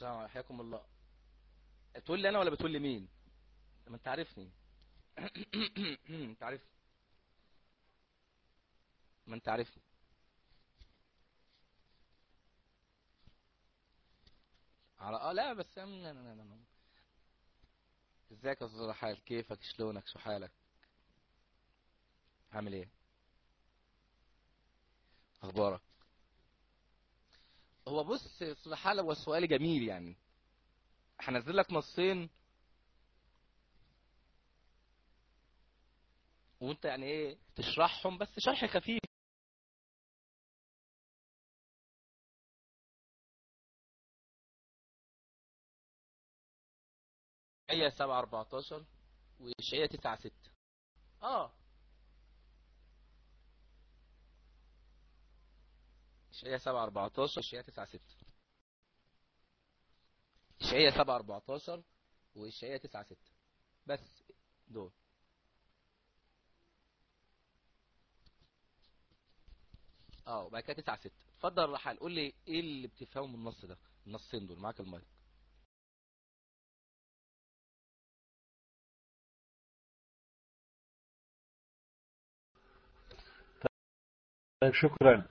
السلام عليكم حياكم الله تقول لي انا ولا بتقول لي مين ما انت عارفني انت عارف ما انت عارفني على اه لا بس لا لا لا لا ازيك يا استاذ رحال كيفك شلونك شو حالك عامل ايه اخبارك هو بص يا استاذ رحال هو سؤال جميل يعني هنزل لك نصين وانت يعني ايه تشرحهم بس شرح خفيف هي 7 14 وإشعية 9 6 اه إشعية 7 14 وإشعية 9 6 إشعية 7 14 وإشعية 9 6 بس دول اه وبعد كده 9 6 اتفضل رحال قول لي ايه اللي بتفهمه من النص ده النصين دول معاك المايك طيب شكرا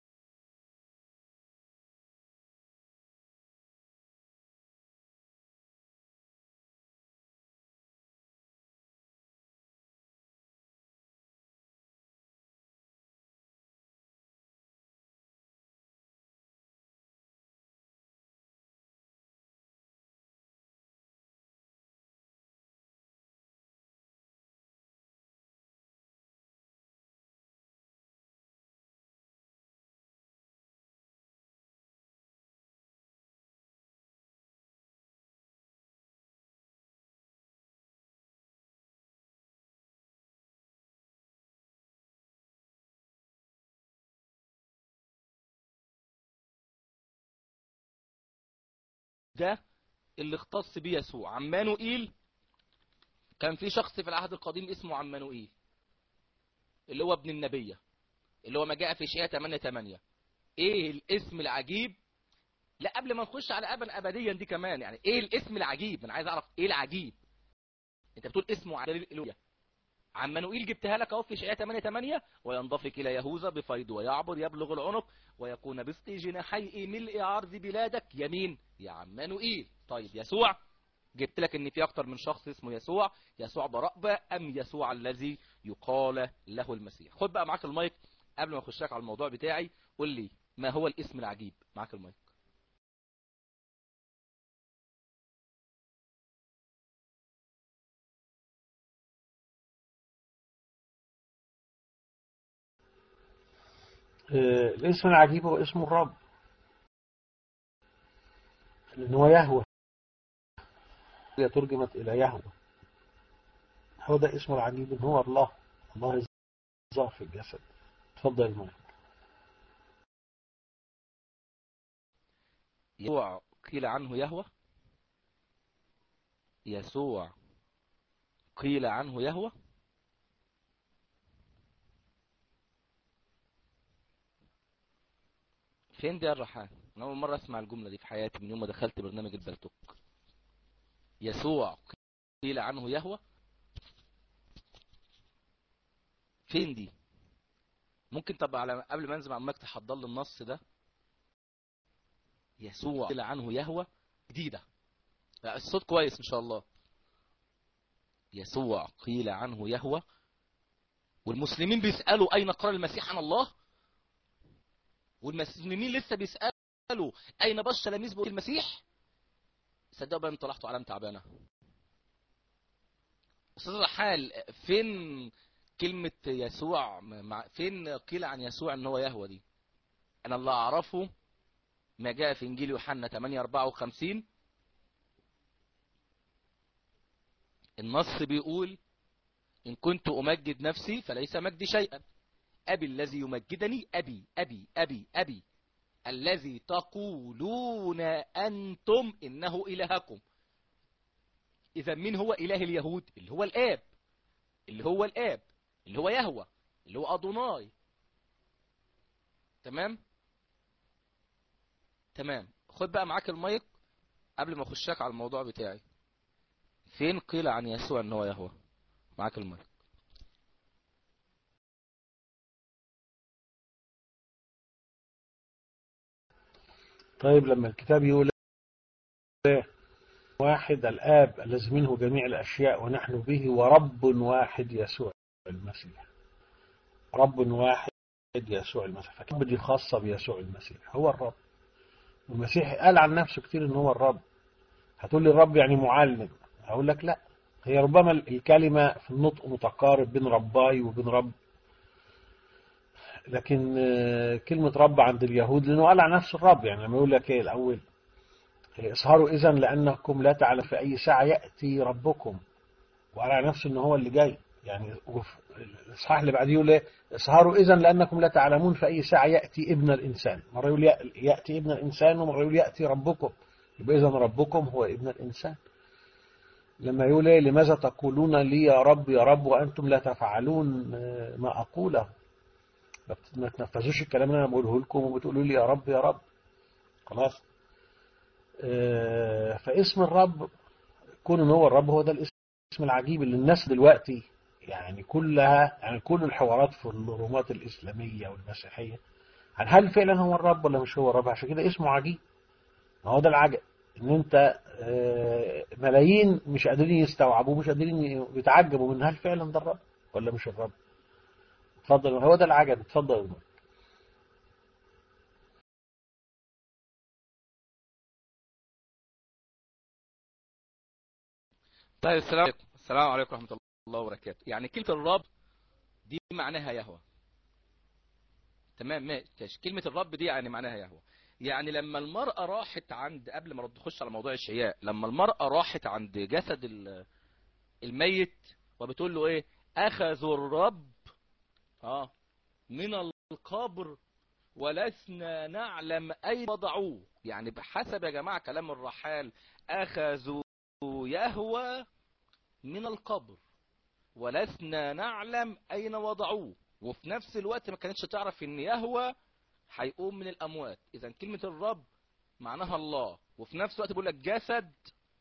ده اللي اختص بيه يسوع عمانوئيل كان في شخص في العهد القديم اسمه عمانوئيل اللي هو ابن النبية اللي هو ما جاء في اشعياء 8 8 ايه الاسم العجيب لا قبل ما نخش على ابا ابديا دي كمان يعني ايه الاسم العجيب انا عايز اعرف ايه العجيب انت بتقول اسمه على الالوهيه عمانوئيل جبتها لك اهو في اشعياء 8 8 وينضفك الى يهوذا بفيض ويعبر يبلغ العنق ويكون بسط جناحي ملء عرض بلادك يمين يا عمانوئيل طيب يسوع جبت لك ان في اكتر من شخص اسمه يسوع يسوع برأبة ام يسوع الذي يقال له المسيح خد بقى معاك المايك قبل ما اخش لك على الموضوع بتاعي قول لي ما هو الاسم العجيب معاك المايك آه، الاسم العجيب هو اسم الرب لأن هو يهوى هي ترجمت إلى يهوى هو ده اسمه العجيب إن هو الله الله ظهر في الجسد اتفضل المايك يسوع قيل عنه يهوى يسوع قيل عنه يهوى فين دي يا الرحان انا اول مره اسمع الجمله دي في حياتي من يوم ما دخلت برنامج البلتوك يسوع قيل عنه يهوى فين دي ممكن طب على قبل ما انزل عمك تحضر لي النص ده يسوع قيل عنه يهوى جديده لا الصوت كويس ان شاء الله يسوع قيل عنه يهوى والمسلمين بيسالوا اين قرار المسيح عن الله والمسلمين لسه بيسالوا اين بش تلاميذ بقول المسيح صدقوا بقى انتوا طلعتوا علام تعبانه استاذ رحال فين كلمة يسوع مع فين قيل عن يسوع ان هو يهوى دي انا اللي اعرفه ما جاء في انجيل يوحنا 8 54 النص بيقول ان كنت امجد نفسي فليس مجدي شيئا ابي الذي يمجدني ابي ابي ابي ابي الذي تقولون انتم انه الهكم اذا مين هو اله اليهود اللي هو الاب اللي هو الاب اللي هو يهوى اللي هو ادوناي تمام تمام خد بقى معاك المايك قبل ما اخشك على الموضوع بتاعي فين قيل عن يسوع ان هو يهوه معاك المايك طيب لما الكتاب يقول إيه؟ واحد الآب الذي منه جميع الأشياء ونحن به ورب واحد يسوع المسيح رب واحد يسوع المسيح فالرب دي خاصة بيسوع المسيح هو الرب المسيح قال عن نفسه كتير ان هو الرب هتقول لي الرب يعني معلم هقول لك لا هي ربما الكلمة في النطق متقارب بين رباي وبين رب لكن آه، كلمة رب عند اليهود لأنه قال عن نفسه الرب يعني لما يقول لك إيه الأول اظهروا إذا لأنكم لا تعلم في أي ساعة يأتي ربكم وقال عن نفسه إن هو اللي جاي يعني وفي الإصحاح اللي بعديه يقول إيه اظهروا إذا لأنكم لا تعلمون في أي ساعة يأتي ابن الإنسان مرة يقول يأ- يأتي ابن الإنسان ومرة يقول يأتي ربكم يبقى إذا ربكم هو ابن الإنسان لما يقول إيه لماذا تقولون لي يا رب يا رب وأنتم لا تفعلون آه، ما أقوله ما بت- ما تنفذوش الكلام اللي انا بقوله لكم وبتقولوا لي يا رب يا رب خلاص آه، فاسم الرب كون ان هو الرب هو ده الاسم العجيب اللي الناس دلوقتي يعني كلها يعني كل الحوارات في الرومات الاسلاميه والمسيحيه عن هل فعلا هو الرب ولا مش هو الرب عشان كده اسمه عجيب ما هو ده العجب ان انت آه، ملايين مش قادرين يستوعبوه مش قادرين يتعجبوا من هل فعلا ده الرب ولا مش الرب اتفضل هو ده العجب اتفضل يا المهم. طيب السلام عليكم السلام عليكم ورحمة الله وبركاته يعني كلمة الرب دي معناها يهوى تمام ماشي كلمة الرب دي يعني معناها يهوى يعني لما المرأة راحت عند قبل ما نخش على موضوع الشياء لما المرأة راحت عند جسد ال- الميت وبتقول له ايه اخذوا الرب اه من القبر ولسنا نعلم اين وضعوه يعني بحسب يا جماعة كلام الرحال اخذوا يهوى من القبر ولسنا نعلم أين وضعوه وفي نفس الوقت ما كانتش تعرف ان يهوى هيقوم من الأموات إذا كلمة الرب معناها الله وفي نفس الوقت بيقول لك جسد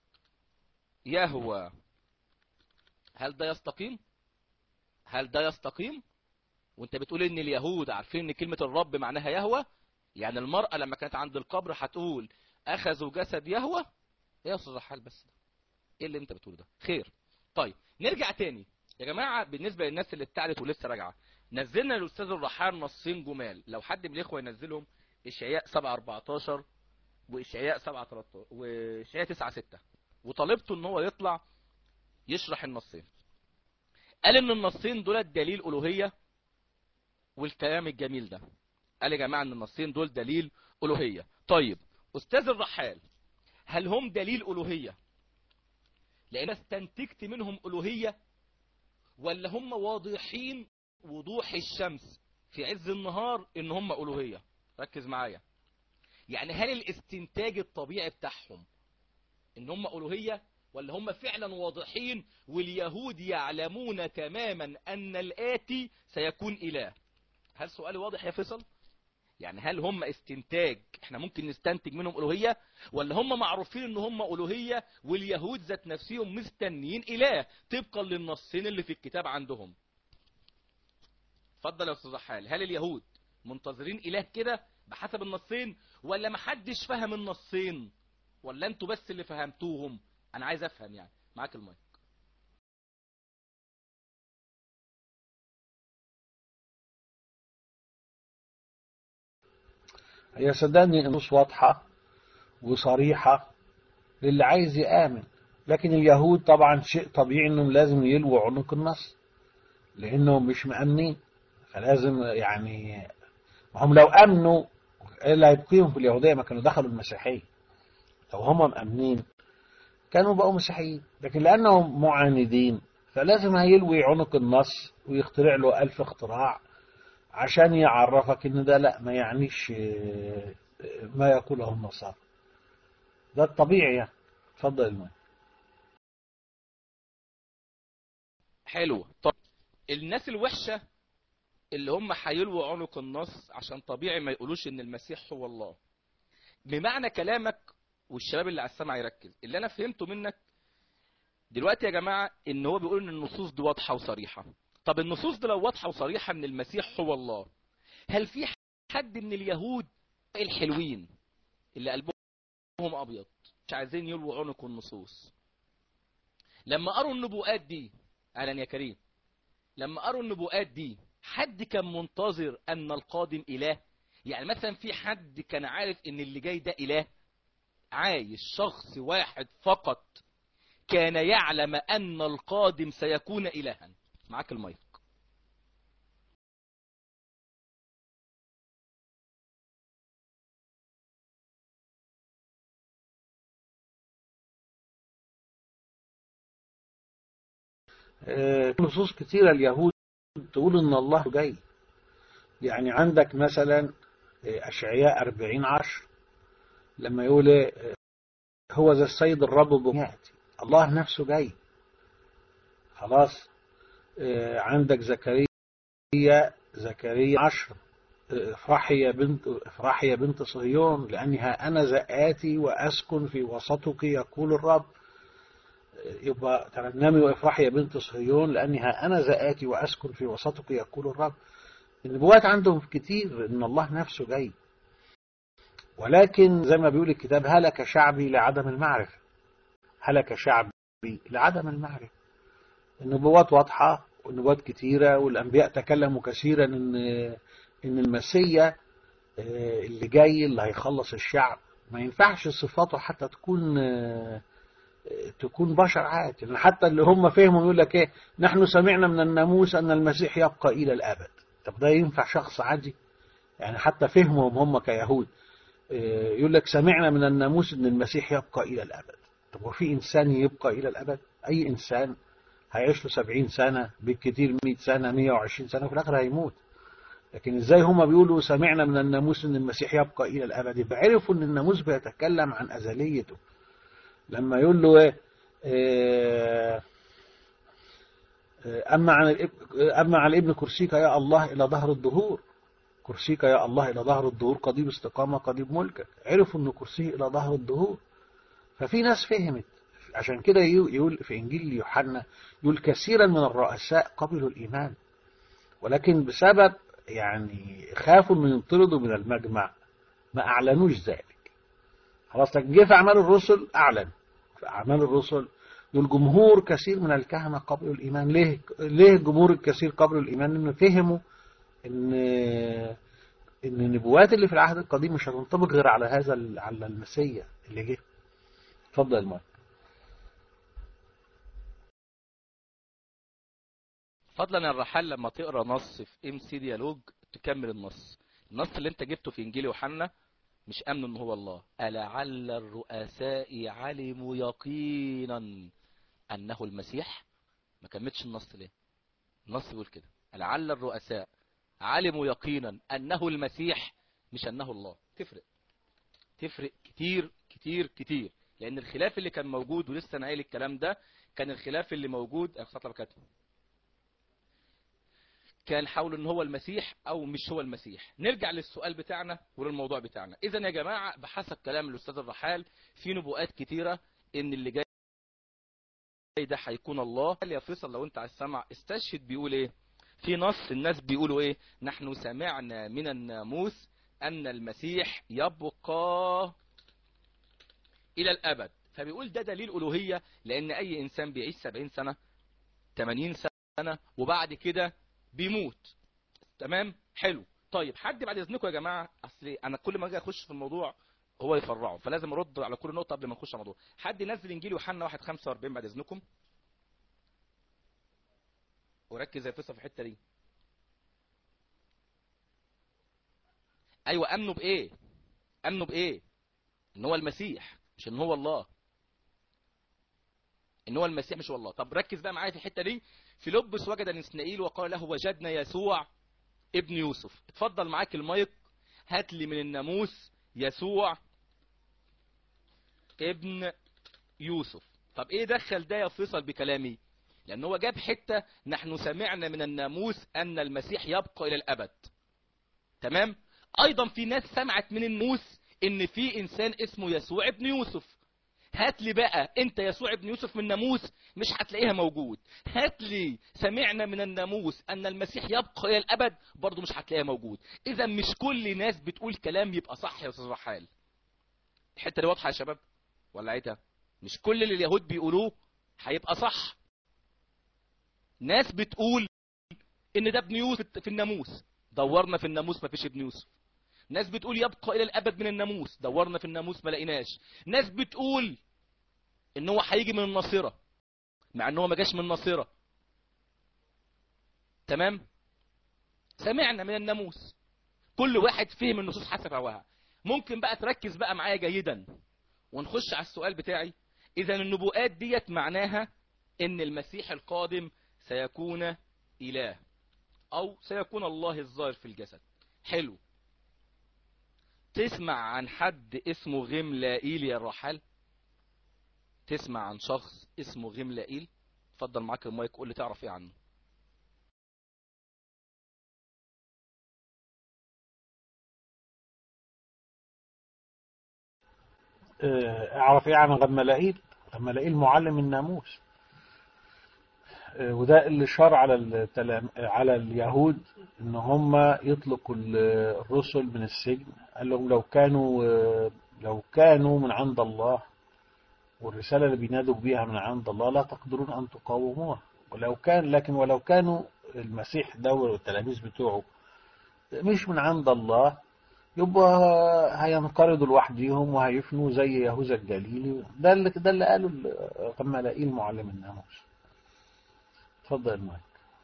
يهوى هل ده يستقيم هل ده يستقيم وانت بتقول ان اليهود عارفين ان كلمة الرب معناها يهوى يعني المرأة لما كانت عند القبر هتقول اخذوا جسد يهوى ايه يا استاذ رحال بس ده ايه اللي انت بتقوله ده خير طيب نرجع تاني يا جماعة بالنسبة للناس اللي ابتعدت ولسه راجعة نزلنا للاستاذ الرحال نصين جمال لو حد من الاخوة ينزلهم اشعياء 7 14 واشعياء 7 13 واشعياء 9 6 وطالبته ان هو يطلع يشرح النصين قال ان النصين دول دليل الوهية والكلام الجميل ده قال يا جماعة ان النصين دول دليل الوهية طيب استاذ الرحال هل هم دليل الوهية لان استنتجت منهم الوهية ولا هم واضحين وضوح الشمس في عز النهار ان هم الوهية ركز معايا يعني هل الاستنتاج الطبيعي بتاعهم ان هم الوهية ولا هم فعلا واضحين واليهود يعلمون تماما ان الاتي سيكون اله هل سؤالي واضح يا فيصل يعني هل هم استنتاج احنا ممكن نستنتج منهم الوهية ولا هم معروفين ان هم الوهية واليهود ذات نفسهم مستنيين اله طبقا للنصين اللي في الكتاب عندهم اتفضل يا استاذ حال هل اليهود منتظرين اله كده بحسب النصين ولا محدش فهم النصين ولا انتوا بس اللي فهمتوهم انا عايز افهم يعني معاك المايك هي صدقني النصوص واضحة وصريحة للي عايز يآمن لكن اليهود طبعا شيء طبيعي انهم لازم يلووا عنق النص لانهم مش مأمنين فلازم يعني هم لو امنوا ايه اللي هيبقيهم في اليهودية ما كانوا دخلوا المسيحية لو هم مأمنين كانوا بقوا مسيحيين لكن لأنهم معاندين فلازم هيلوي عنق النص ويخترع له ألف اختراع عشان يعرفك ان ده لا ما يعنيش آه، ما يقوله النصارى ده الطبيعي يعني اتفضل المهم حلو طب الناس الوحشة اللي هم هيلووا عنق النص عشان طبيعي ما يقولوش ان المسيح هو الله بمعنى كلامك والشباب اللي على السمع يركز اللي انا فهمته منك دلوقتي يا جماعة ان هو بيقول ان النصوص دي واضحة وصريحة طب النصوص دي لو واضحة وصريحة ان المسيح هو الله هل في حد من اليهود الحلوين اللي قلبهم ابيض مش عايزين يلووا عنق النصوص لما قروا النبوءات دي اهلا يا كريم لما قروا النبوءات دي حد كان منتظر ان القادم اله يعني مثلا في حد كان عارف ان اللي جاي ده اله عايش شخص واحد فقط كان يعلم ان القادم سيكون الها معاك المايك آه، نصوص كثيرة اليهود تقول ان الله جاي يعني عندك مثلا آه، اشعياء 40 عشر لما يقول آه، هو ذا السيد الرب بمئتي الله نفسه جاي خلاص آه، عندك زكريا زكريا عشر آه، افرحي يا بنت افرحي يا بنت صهيون لانها انا زآتي واسكن في وسطك يقول الرب يبقى ترنمي وافرحي يا بنت صهيون لانها انا زآتي واسكن في وسطك يقول الرب النبوات عندهم كتير ان الله نفسه جاي ولكن زي ما بيقول الكتاب هلك شعبي لعدم المعرفة هلك شعبي لعدم المعرفة النبوات واضحة والنبوات كتيرة والأنبياء تكلموا كثيرا إن إن المسيا آه، اللي جاي اللي هيخلص الشعب ما ينفعش صفاته حتى تكون آه، تكون بشر عادي لأن حتى اللي هم فهموا يقول لك ايه نحن سمعنا من الناموس ان المسيح يبقى الى الابد طب ده ينفع شخص عادي يعني حتى فهمهم هم كيهود آه، يقول لك سمعنا من الناموس ان المسيح يبقى الى الابد طب وفي انسان يبقى الى الابد اي انسان هيعيش له 70 سنه بالكثير 100 سنه 120 سنه وفي الاخر هيموت لكن ازاي هما بيقولوا سمعنا من الناموس ان المسيح يبقى الى الابد يبقى عرفوا ان الناموس بيتكلم عن ازليته لما يقول له ايه آه، آه، اما عن الإب- اما عن الابن كرسيك يا الله الى ظهر الدهور كرسيك يا الله الى ظهر الدهور قضيب استقامه قضيب ملكك عرفوا ان كرسيه الى ظهر الدهور ففي ناس فهمت عشان كده يو- يقول في انجيل يوحنا يقول كثيرا من الرؤساء قبلوا الايمان ولكن بسبب يعني خافوا انه ينطردوا من المجمع ما اعلنوش ذلك خلاص لكن جه في اعمال الرسل اعلن في اعمال الرسل دول جمهور كثير من الكهنه قبلوا الايمان ليه ليه الجمهور الكثير قبلوا الايمان انه فهموا ان ان النبوات اللي في العهد القديم مش هتنطبق غير على هذا ال- على المسيا اللي جه اتفضل يا المايك فضلا يا الرحال لما تقرا نص في ام سي ديالوج تكمل النص النص اللي انت جبته في انجيل يوحنا مش امنوا ان هو الله ألعل الرؤساء علموا يقينا انه المسيح ما كملتش النص ليه النص بيقول كده لعل الرؤساء علموا يقينا انه المسيح مش انه الله تفرق تفرق كتير كتير كتير لان الخلاف اللي كان موجود ولسه انا قايل الكلام ده كان الخلاف اللي موجود اخطط بركاته كان حول ان هو المسيح او مش هو المسيح نرجع للسؤال بتاعنا وللموضوع بتاعنا اذا يا جماعه بحسب كلام الاستاذ الرحال في نبوءات كتيره ان اللي جاي ده هيكون الله قال يا فيصل لو انت على السمع استشهد بيقول ايه في نص الناس بيقولوا ايه نحن سمعنا من الناموس ان المسيح يبقى الى الابد فبيقول ده دليل الوهيه لان اي انسان بيعيش 70 سنه 80 سنه وبعد كده بيموت تمام حلو طيب حد بعد اذنكم يا جماعه اصل انا كل ما اجي اخش في الموضوع هو يفرعه فلازم ارد على كل نقطه قبل ما نخش على الموضوع حد ينزل انجيل يوحنا 1:45 بعد اذنكم وركز يا فيصل في الحته دي ايوه امنوا بايه امنوا بايه ان هو المسيح مش ان هو الله ان هو المسيح مش هو الله طب ركز بقى معايا في الحته دي فيلبس وجد نسنائيل وقال له وجدنا يسوع ابن يوسف اتفضل معاك المايك هات لي من الناموس يسوع ابن يوسف طب ايه دخل ده يا فيصل بكلامي لان هو جاب حته نحن سمعنا من الناموس ان المسيح يبقى الى الابد تمام ايضا في ناس سمعت من الناموس ان في انسان اسمه يسوع ابن يوسف هات لي بقى انت يسوع ابن يوسف من الناموس مش هتلاقيها موجود هات لي سمعنا من الناموس ان المسيح يبقى الى الابد برضه مش هتلاقيها موجود اذا مش كل ناس بتقول كلام يبقى صح يا استاذ رحال الحته دي واضحه يا شباب ولا عيتها مش كل اللي اليهود بيقولوه هيبقى صح ناس بتقول ان ده ابن يوسف في الناموس دورنا في الناموس ما فيش ابن يوسف ناس بتقول يبقى الى الابد من الناموس دورنا في الناموس ما لقيناش ناس بتقول ان هو هيجي من الناصره مع ان هو ما جاش من الناصره تمام سمعنا من الناموس كل واحد فهم النصوص حسب هواها ممكن بقى تركز بقى معايا جيدا ونخش على السؤال بتاعي اذا النبوءات ديت معناها ان المسيح القادم سيكون اله او سيكون الله الظاهر في الجسد حلو تسمع عن حد اسمه غملائيل يا الرحال تسمع عن شخص اسمه غملائيل اتفضل معاك المايك قول لي تعرف ايه عنه آه، اعرف ايه عن غملائيل غملائيل معلم الناموس آه، وده اللي شار على التلام... على اليهود ان هم يطلقوا الرسل من السجن قال لهم لو كانوا آه، لو كانوا من عند الله والرسالة اللي بينادوا بيها من عند الله لا تقدرون أن تقاوموها ولو كان لكن ولو كانوا المسيح ده والتلاميذ بتوعه مش من عند الله يبقى هينقرضوا لوحديهم وهيفنوا زي يهوذا الجليلي ده اللي ده اللي قاله غملائيل معلم الناموس اتفضل المايك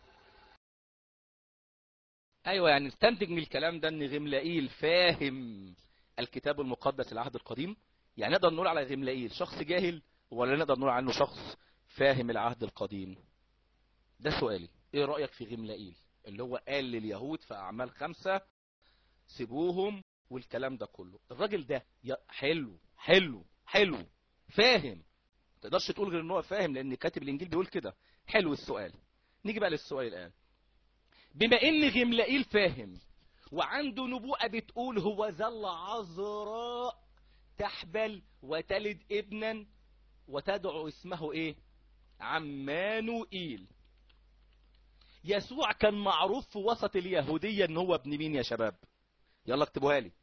ايوه يعني استنتج من الكلام ده ان غملائيل فاهم الكتاب المقدس العهد القديم يعني نقدر نقول على غملائيل شخص جاهل ولا نقدر نقول عنه شخص فاهم العهد القديم ده سؤالي ايه رأيك في غملائيل اللي هو قال لليهود في اعمال خمسة سيبوهم والكلام ده كله الراجل ده يا- حلو حلو حلو فاهم ما تقدرش تقول غير ان هو فاهم لان كاتب الانجيل بيقول كده حلو السؤال نيجي بقى للسؤال الان بما ان غملائيل فاهم وعنده نبوءة بتقول هو ذل عذراء تحبل وتلد ابنا وتدعو اسمه ايه عمانوئيل يسوع كان معروف في وسط اليهودية ان هو ابن مين يا شباب يلا اكتبوها لي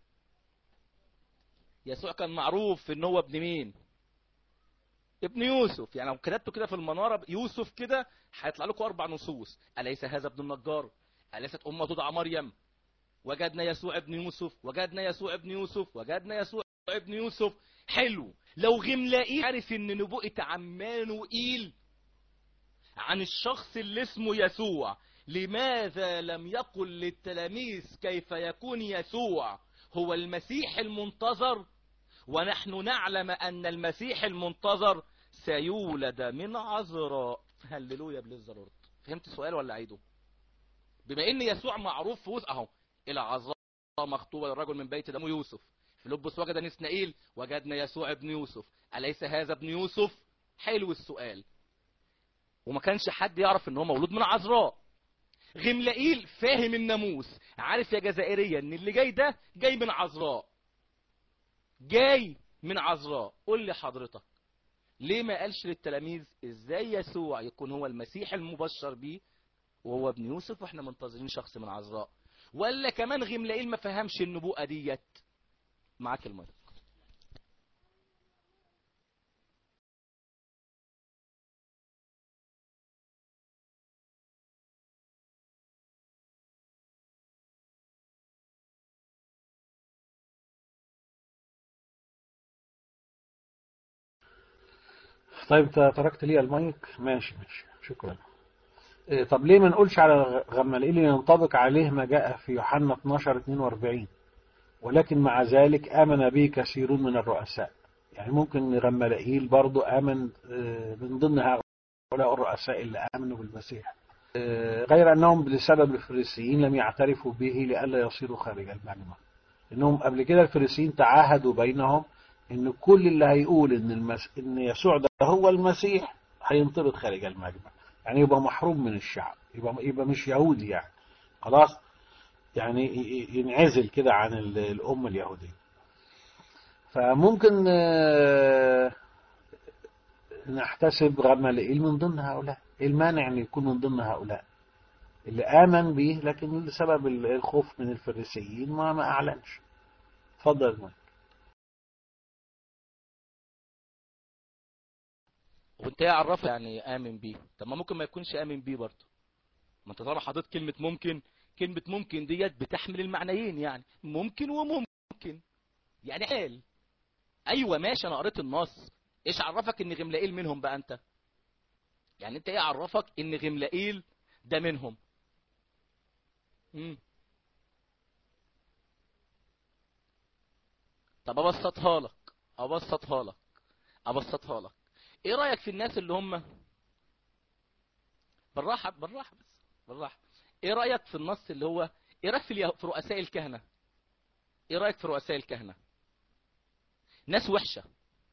يسوع كان معروف ان هو ابن مين ابن يوسف يعني لو كتبته كده في المنارة يوسف كده هيطلع لكم اربع نصوص اليس هذا ابن النجار اليست امه تدعى مريم وجدنا يسوع ابن يوسف وجدنا يسوع ابن يوسف وجدنا يسوع ابن يوسف حلو لو غملائيل عارف ان نبوءة عمانوئيل عن الشخص اللي اسمه يسوع لماذا لم يقل للتلاميذ كيف يكون يسوع هو المسيح المنتظر ونحن نعلم أن المسيح المنتظر سيولد من عذراء هللويا بللزرورت فهمت السؤال ولا عيده بما ان يسوع معروف في وسط اهو الى عذراء مخطوبه للرجل من بيت دم يوسف فيلبس وجد نسنائيل وجدنا يسوع ابن يوسف أليس هذا ابن يوسف حلو السؤال وما كانش حد يعرف ان هو مولود من عذراء غملائيل فاهم الناموس عارف يا جزائرية ان اللي جاي ده جاي من عذراء جاي من عذراء قول لي حضرتك ليه ما قالش للتلاميذ ازاي يسوع يكون هو المسيح المبشر بيه وهو ابن يوسف واحنا منتظرين شخص من عذراء ولا كمان غملائيل ما فهمش النبوءة ديت معاك المايك طيب ت- تركت لي المايك ماشي ماشي شكرا إيه، طب ليه ما نقولش على غمالئيل ينطبق عليه ما جاء في يوحنا 12 42 ولكن مع ذلك آمن به كثيرون من الرؤساء يعني ممكن غمالئيل برضو آمن آه، من ضمن هؤلاء الرؤساء اللي آمنوا بالمسيح آه، غير أنهم بسبب الفريسيين لم يعترفوا به لئلا يصيروا خارج المجمع إنهم قبل كده الفريسيين تعاهدوا بينهم إن كل اللي هيقول إن المس... إن يسوع ده هو المسيح هينطرد خارج المجمع يعني يبقى محروم من الشعب يبقى يبقى مش يهودي يعني خلاص يعني ي- ي- ينعزل كده عن ال- الأمة اليهودية فممكن آه، نحتسب غمالئيل من ضمن هؤلاء إيه المانع أن يكون من ضمن هؤلاء اللي آمن به لكن لسبب الخوف من الفريسيين ما ما أعلنش اتفضل يا مايك. وانت ايه عرفه يعني امن بيه طب ما ممكن ما يكونش امن بيه برضه ما انت طالما حطيت كلمه ممكن كلمه ممكن ديت بتحمل المعنيين يعني ممكن وممكن يعني حال ايوه ماشي انا قريت النص ايش عرفك ان غملائيل منهم بقى انت يعني انت ايه عرفك ان غملائيل ده منهم مم. طب ابسطها لك ابسطها لك ابسطها لك ايه رايك في الناس اللي هم بالراحه بالراحه بس بالراحه ايه رايك في النص اللي هو ايه رايك في, اليه... في رؤساء الكهنه ايه رايك في رؤساء الكهنه ناس وحشه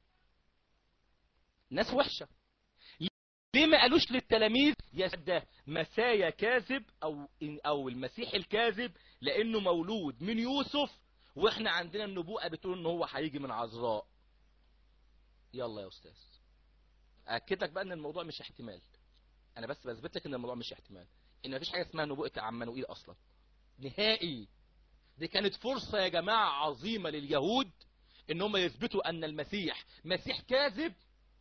ناس وحشه ليه ما قالوش للتلاميذ يا ده مسايا كاذب او او المسيح الكاذب لانه مولود من يوسف واحنا عندنا النبوءه بتقول ان هو هيجي من عذراء يلا يا استاذ اكد لك بقى ان الموضوع مش احتمال انا بس بثبت لك ان الموضوع مش احتمال ان مفيش حاجه اسمها نبوءه عمانوئيل اصلا نهائي دي كانت فرصه يا جماعه عظيمه لليهود ان هم يثبتوا ان المسيح مسيح كاذب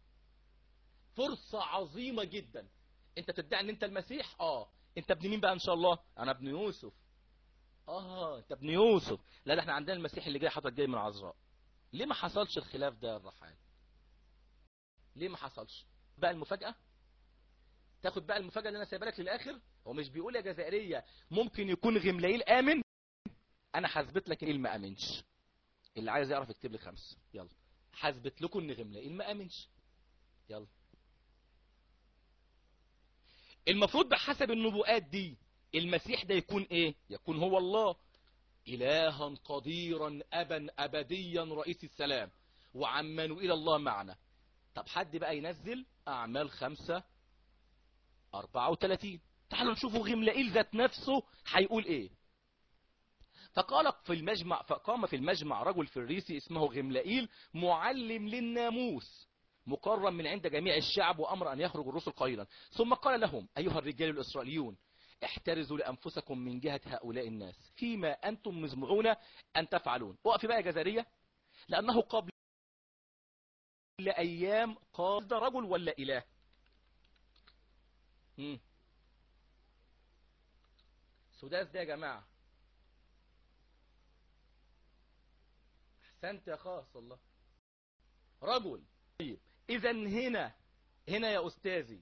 فرصه عظيمه جدا انت تدعي ان انت المسيح اه انت ابن مين بقى ان شاء الله انا ابن يوسف اه انت ابن يوسف لا ده احنا عندنا المسيح اللي جاي حضرتك جاي من عذراء ليه ما حصلش الخلاف ده يا الرحال ليه ما حصلش بقى المفاجأة تاخد بقى المفاجأة اللي انا سايبها لك للاخر هو مش بيقول يا جزائرية ممكن يكون غملائيل امن انا حثبت لك ايه ما امنش اللي عايز يعرف يكتب لي خمسة يلا حثبت لكم ان غملائيل ما امنش يلا المفروض بحسب النبوءات دي المسيح ده يكون ايه يكون هو الله الها قديرا ابا ابديا رئيس السلام وعمن الى الله معنا طب حد بقى ينزل اعمال خمسة اربعة وتلاتين تعالوا نشوفوا غملائيل ذات نفسه هيقول ايه فقال في المجمع فقام في المجمع رجل فريسي اسمه غملائيل معلم للناموس مكرم من عند جميع الشعب وامر ان يخرج الرسل قائلا ثم قال لهم ايها الرجال الاسرائيليون احترزوا لانفسكم من جهه هؤلاء الناس فيما انتم مزمعون ان تفعلون وقف بقى يا جزريه لانه قبل ايام قال ده رجل ولا اله مم. سداس ده يا جماعه احسنت يا خاص والله رجل طيب اذا هنا هنا يا استاذي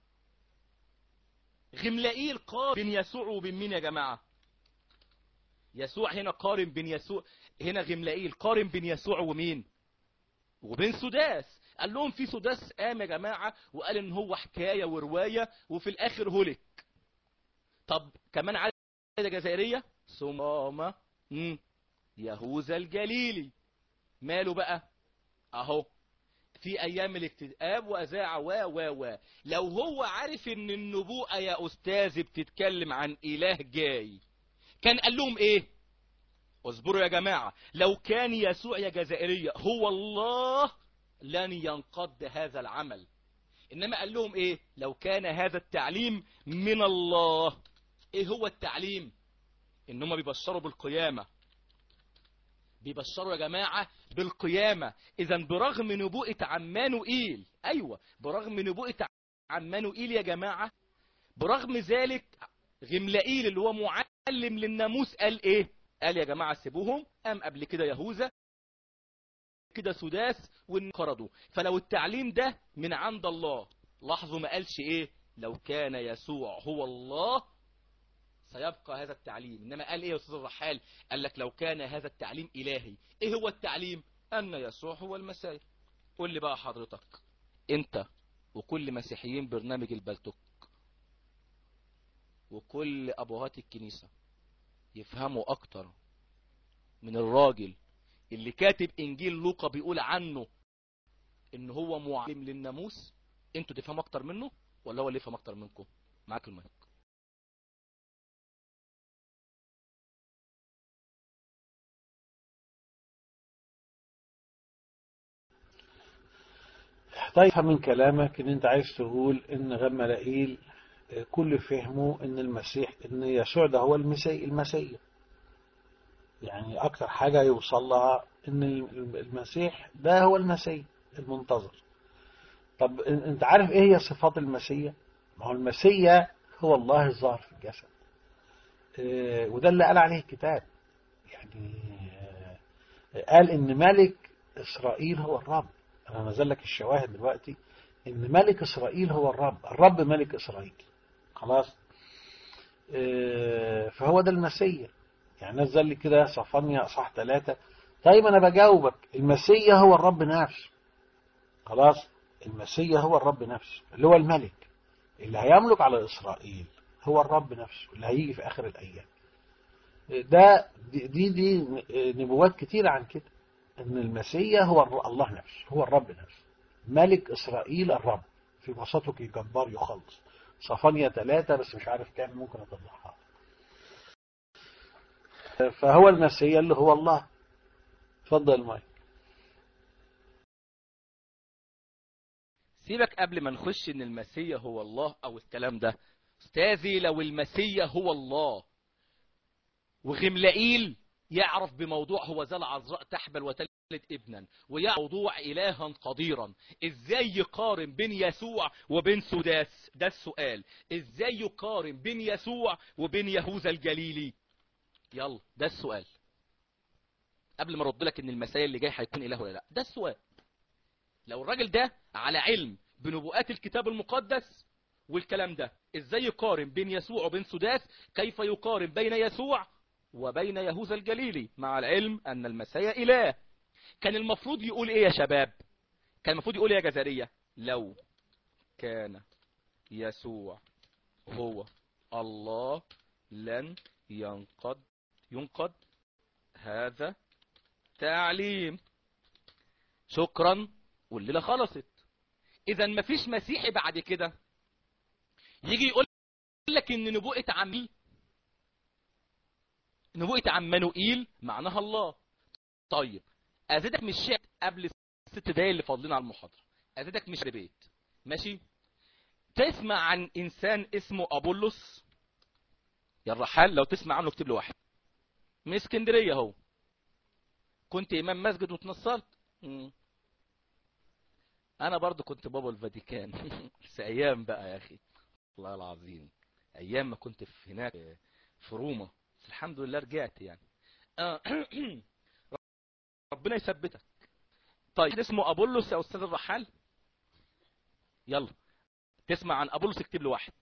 غملائيل قارن بين يسوع وبين مين يا جماعة يسوع هنا قارن بين يسوع هنا غملائيل قارن بين يسوع ومين وبين سداس قال لهم في سداس قام يا جماعة وقال ان هو حكاية ورواية وفي الاخر هلك طب كمان عايزة جزائرية ثم يهوذا الجليلي ماله بقى اهو في ايام الاكتئاب واذاع و و و لو هو عارف ان النبوءه يا استاذ بتتكلم عن اله جاي كان قال لهم ايه اصبروا يا جماعه لو كان يسوع يا جزائريه هو الله لن ينقض هذا العمل انما قال لهم ايه لو كان هذا التعليم من الله ايه هو التعليم ان هم بيبشروا بالقيامه بيبشروا يا جماعة بالقيامة إذا برغم نبوءة عمانوئيل أيوة برغم نبوءة عمانوئيل يا جماعة برغم ذلك غملائيل اللي هو معلم للناموس قال إيه قال يا جماعة سيبوهم قام قبل كده يهوذا كده سداس وانقرضوا فلو التعليم ده من عند الله لاحظوا ما قالش إيه لو كان يسوع هو الله سيبقى هذا التعليم إنما قال إيه يا أستاذ الرحال قال لك لو كان هذا التعليم إلهي إيه هو التعليم أن يسوع هو المسيح قول لي بقى حضرتك أنت وكل مسيحيين برنامج البلتوك وكل أبوات الكنيسة يفهموا أكتر من الراجل اللي كاتب إنجيل لوقا بيقول عنه إن هو معلم للناموس أنتوا تفهموا أكتر منه ولا هو اللي يفهم أكتر منكم معاك المايك طيب من كلامك ان انت عايز تقول ان غملائيل كل فهمه ان المسيح ان يسوع ده هو المسيح المسيح يعني اكتر حاجة يوصل لها ان المسيح ده هو المسيح المنتظر طب انت عارف ايه هي صفات المسيح ما هو المسيح هو الله الظاهر في الجسد وده اللي قال عليه الكتاب يعني قال ان ملك اسرائيل هو الرب انا نزل لك الشواهد دلوقتي ان ملك اسرائيل هو الرب الرب ملك اسرائيل خلاص فهو ده المسيح يعني نزل لي كده صفانيا اصح ثلاثة طيب انا بجاوبك المسيح هو الرب نفسه خلاص المسيح هو الرب نفسه اللي هو الملك اللي هيملك على اسرائيل هو الرب نفسه اللي هيجي في اخر الايام ده دي دي, دي نبوات كتيرة عن كده ان المسيح هو الله نفسه هو الرب نفسه ملك اسرائيل الرب في وسطك جبار يخلص صفانيا ثلاثة بس مش عارف كام ممكن اطلعها فهو المسيح اللي هو الله اتفضل مايك سيبك قبل ما نخش ان المسيح هو الله او الكلام ده استاذي لو المسيح هو الله وغملائيل يعرف بموضوع هو ذا العذراء تحبل وتلد ابنا ويعرف موضوع إلها قديرا ازاي يقارن بين يسوع وبين سداس ده السؤال ازاي يقارن بين يسوع وبين يهوذا الجليلي يلا ده السؤال قبل ما ارد لك ان المسيح اللي جاي هيكون اله ولا لا ده السؤال لو الراجل ده على علم بنبوءات الكتاب المقدس والكلام ده ازاي يقارن بين يسوع وبين سداس كيف يقارن بين يسوع وبين يهوذا الجليلي مع العلم ان المسيح اله كان المفروض يقول ايه يا شباب كان المفروض يقول ايه يا جزرية لو كان يسوع هو الله لن ينقض ينقض هذا تعليم شكرا والليلة خلصت اذا مفيش مسيحي بعد كده يجي يقول لك ان نبوءة عمي نبوءة عمانوئيل معناها الله طيب ازيدك مش شعر قبل الست دقايق اللي فاضلين على المحاضرة ازيدك مش بيت ماشي تسمع عن انسان اسمه ابولس يا الرحال لو تسمع عنه اكتب له واحد من اسكندريه اهو كنت امام مسجد وتنصرت انا برضو كنت بابا الفاتيكان بس ايام بقى يا اخي والله العظيم ايام ما كنت في هناك في روما بس الحمد لله رجعت يعني آه ربنا يثبتك طيب اسمه ابولس يا استاذ الرحال يلا تسمع عن ابولس اكتب له واحد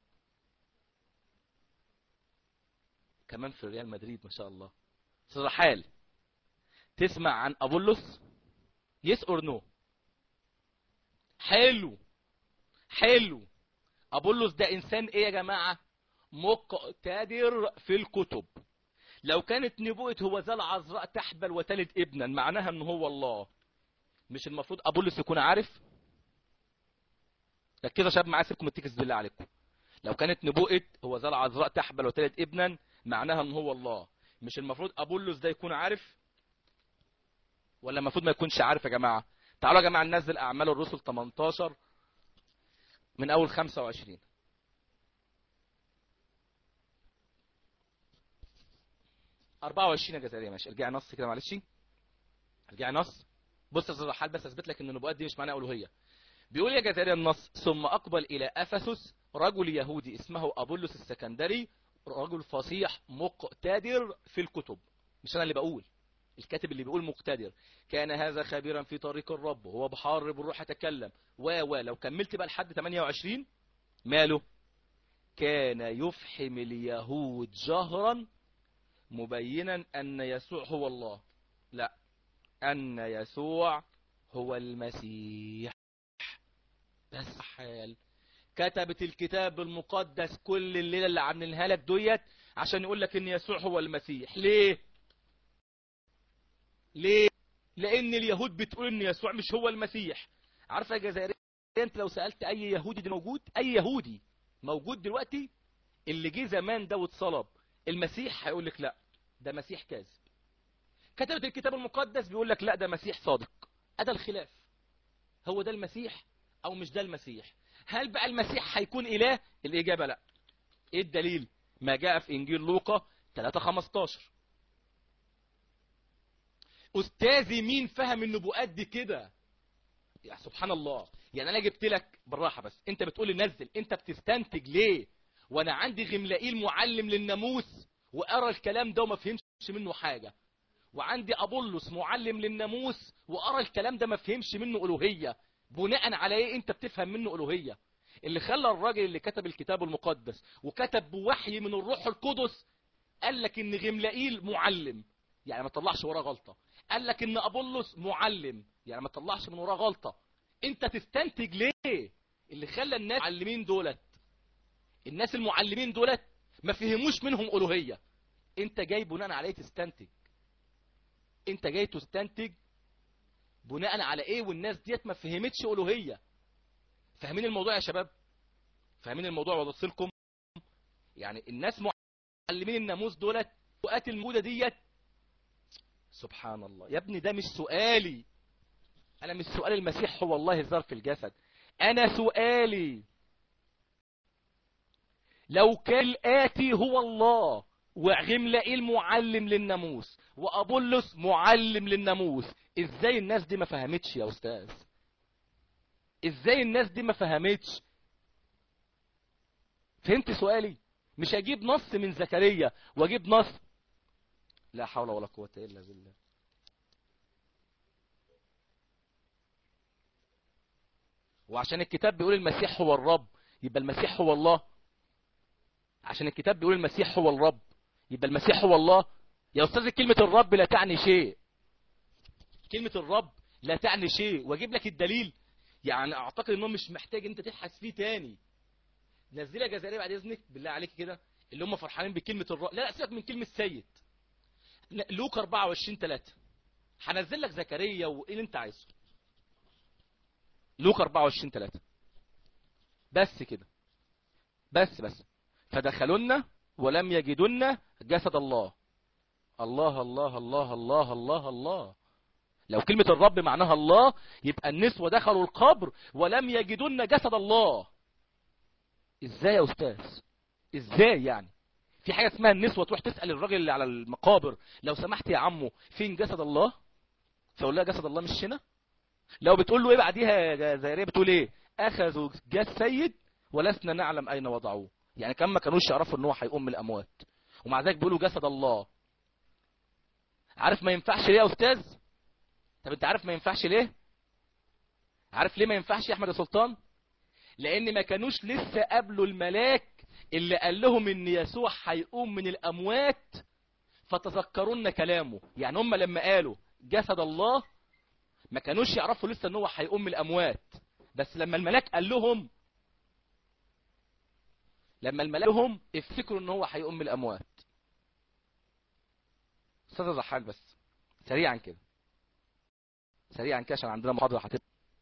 كمان في ريال مدريد ما شاء الله استاذ رحال تسمع عن ابولس يس اور نو حلو حلو ابولس ده انسان ايه يا جماعه مقتدر في الكتب لو كانت نبوءة هو ذا العذراء تحبل وتلد ابنا معناها ان هو الله مش المفروض ابولس يكون عارف ركزوا يا شباب معايا سيبكم التكس بالله عليكم لو كانت نبوءة هو ذا العذراء تحبل وتلد ابنا معناها ان هو الله مش المفروض ابولس ده يكون عارف ولا المفروض ما يكونش عارف يا جماعه تعالوا يا جماعه ننزل اعمال الرسل 18 من اول 25 24 يا جزائريه ماشي ارجعي نص كده معلش ارجعي نص بص يا الحال بس اثبت لك ان النبوات دي مش معناها الوهيه بيقول يا جزائريه النص ثم اقبل الى افسس رجل يهودي اسمه ابولس السكندري رجل فصيح مقتدر في الكتب مش انا اللي بقول الكاتب اللي بيقول مقتدر كان هذا خبيرا في طريق الرب وهو بحار بالروح يتكلم و و لو كملت بقى لحد 28 ماله كان يفحم اليهود جهرا مبينا أن يسوع هو الله لا أن يسوع هو المسيح بس حال كتبت الكتاب المقدس كل الليلة اللي عاملينها لك ديت عشان يقول لك ان يسوع هو المسيح ليه ليه لان اليهود بتقول ان يسوع مش هو المسيح عارفه يا جزائري انت لو سالت اي يهودي ده موجود اي يهودي موجود دلوقتي اللي جه زمان ده واتصلب المسيح هيقول لك لا ده مسيح كاذب كتبت الكتاب المقدس بيقول لك لا ده مسيح صادق هذا الخلاف هو ده المسيح او مش ده المسيح هل بقى المسيح هيكون اله الاجابه لا ايه الدليل ما جاء في انجيل لوقا 3:15 استاذي مين فهم النبوءات دي كده يا سبحان الله يعني انا جبت لك بالراحه بس انت بتقول لي نزل انت بتستنتج ليه وانا عندي غملائيل معلم للناموس وقرا الكلام ده وما فهمش منه حاجه وعندي ابولس معلم للناموس وقرا الكلام ده ما فهمش منه الوهيه بناء على ايه انت بتفهم منه الوهيه اللي خلى الراجل اللي كتب الكتاب المقدس وكتب بوحي من الروح القدس قال لك ان غملائيل معلم يعني ما طلعش وراه غلطه قال لك ان ابولس معلم يعني ما طلعش من وراه غلطه انت تستنتج ليه اللي خلى الناس المعلمين دولت الناس المعلمين دولت ما فهموش منهم الوهيه انت جاي بناء على ايه تستنتج انت جاي تستنتج بناء على ايه والناس ديت ما فهمتش الوهيه فاهمين الموضوع يا شباب فاهمين الموضوع وضص لكم يعني الناس معلمين الناموس دولت وقات الموجوده ديت سبحان الله يا ابني ده مش سؤالي انا مش سؤال المسيح هو الله الظاهر في الجسد انا سؤالي لو كان الآتي هو الله وغملائيل معلم للناموس وأبولس معلم للناموس ازاي الناس دي ما فهمتش يا أستاذ ازاي الناس دي ما فهمتش فهمت سؤالي مش اجيب نص من زكريا واجيب نص لا حول ولا قوة الا بالله وعشان الكتاب بيقول المسيح هو الرب يبقى المسيح هو الله عشان الكتاب بيقول المسيح هو الرب يبقى المسيح هو الله يا استاذ كلمة الرب لا تعني شيء كلمة الرب لا تعني شيء واجيب لك الدليل يعني اعتقد انه مش محتاج انت تبحث فيه تاني نزلها جزائريه بعد اذنك بالله عليك كده اللي هم فرحانين بكلمه الرب لا لا سيبك من كلمه سيد لوك 24 3 هنزل لك زكريا وايه اللي انت عايزه لوك 24 3 بس كده بس بس فدخلونا ولم يجدن جسد الله الله الله الله الله الله الله لو كلمة الرب معناها الله يبقى النسوة دخلوا القبر ولم يجدن جسد الله ازاي يا استاذ ازاي يعني في حاجة اسمها النسوة تروح تسأل الراجل اللي على المقابر لو سمحت يا عمو فين جسد الله فيقول لها جسد الله مش هنا لو بتقول له ايه بعديها يا زهرية بتقول ايه اخذوا جسد سيد ولسنا نعلم اين وضعوه يعني كم ما كانوش يعرفوا ان هو هيقوم من الاموات ومع ذلك بيقولوا جسد الله عارف ما ينفعش ليه يا استاذ طب انت عارف ما ينفعش ليه عارف ليه ما ينفعش يا احمد يا سلطان لان ما كانوش لسه قابلوا الملاك اللي قال لهم ان يسوع هيقوم من الاموات فتذكرون كلامه يعني هم لما قالوا جسد الله ما كانوش يعرفوا لسه ان هو هيقوم من الاموات بس لما الملاك قال لهم لما الملاك لهم افتكروا ان هو هيقوم من الاموات استاذ ضحال بس سريعا كده سريعا كده عشان عندنا محاضره هتبقى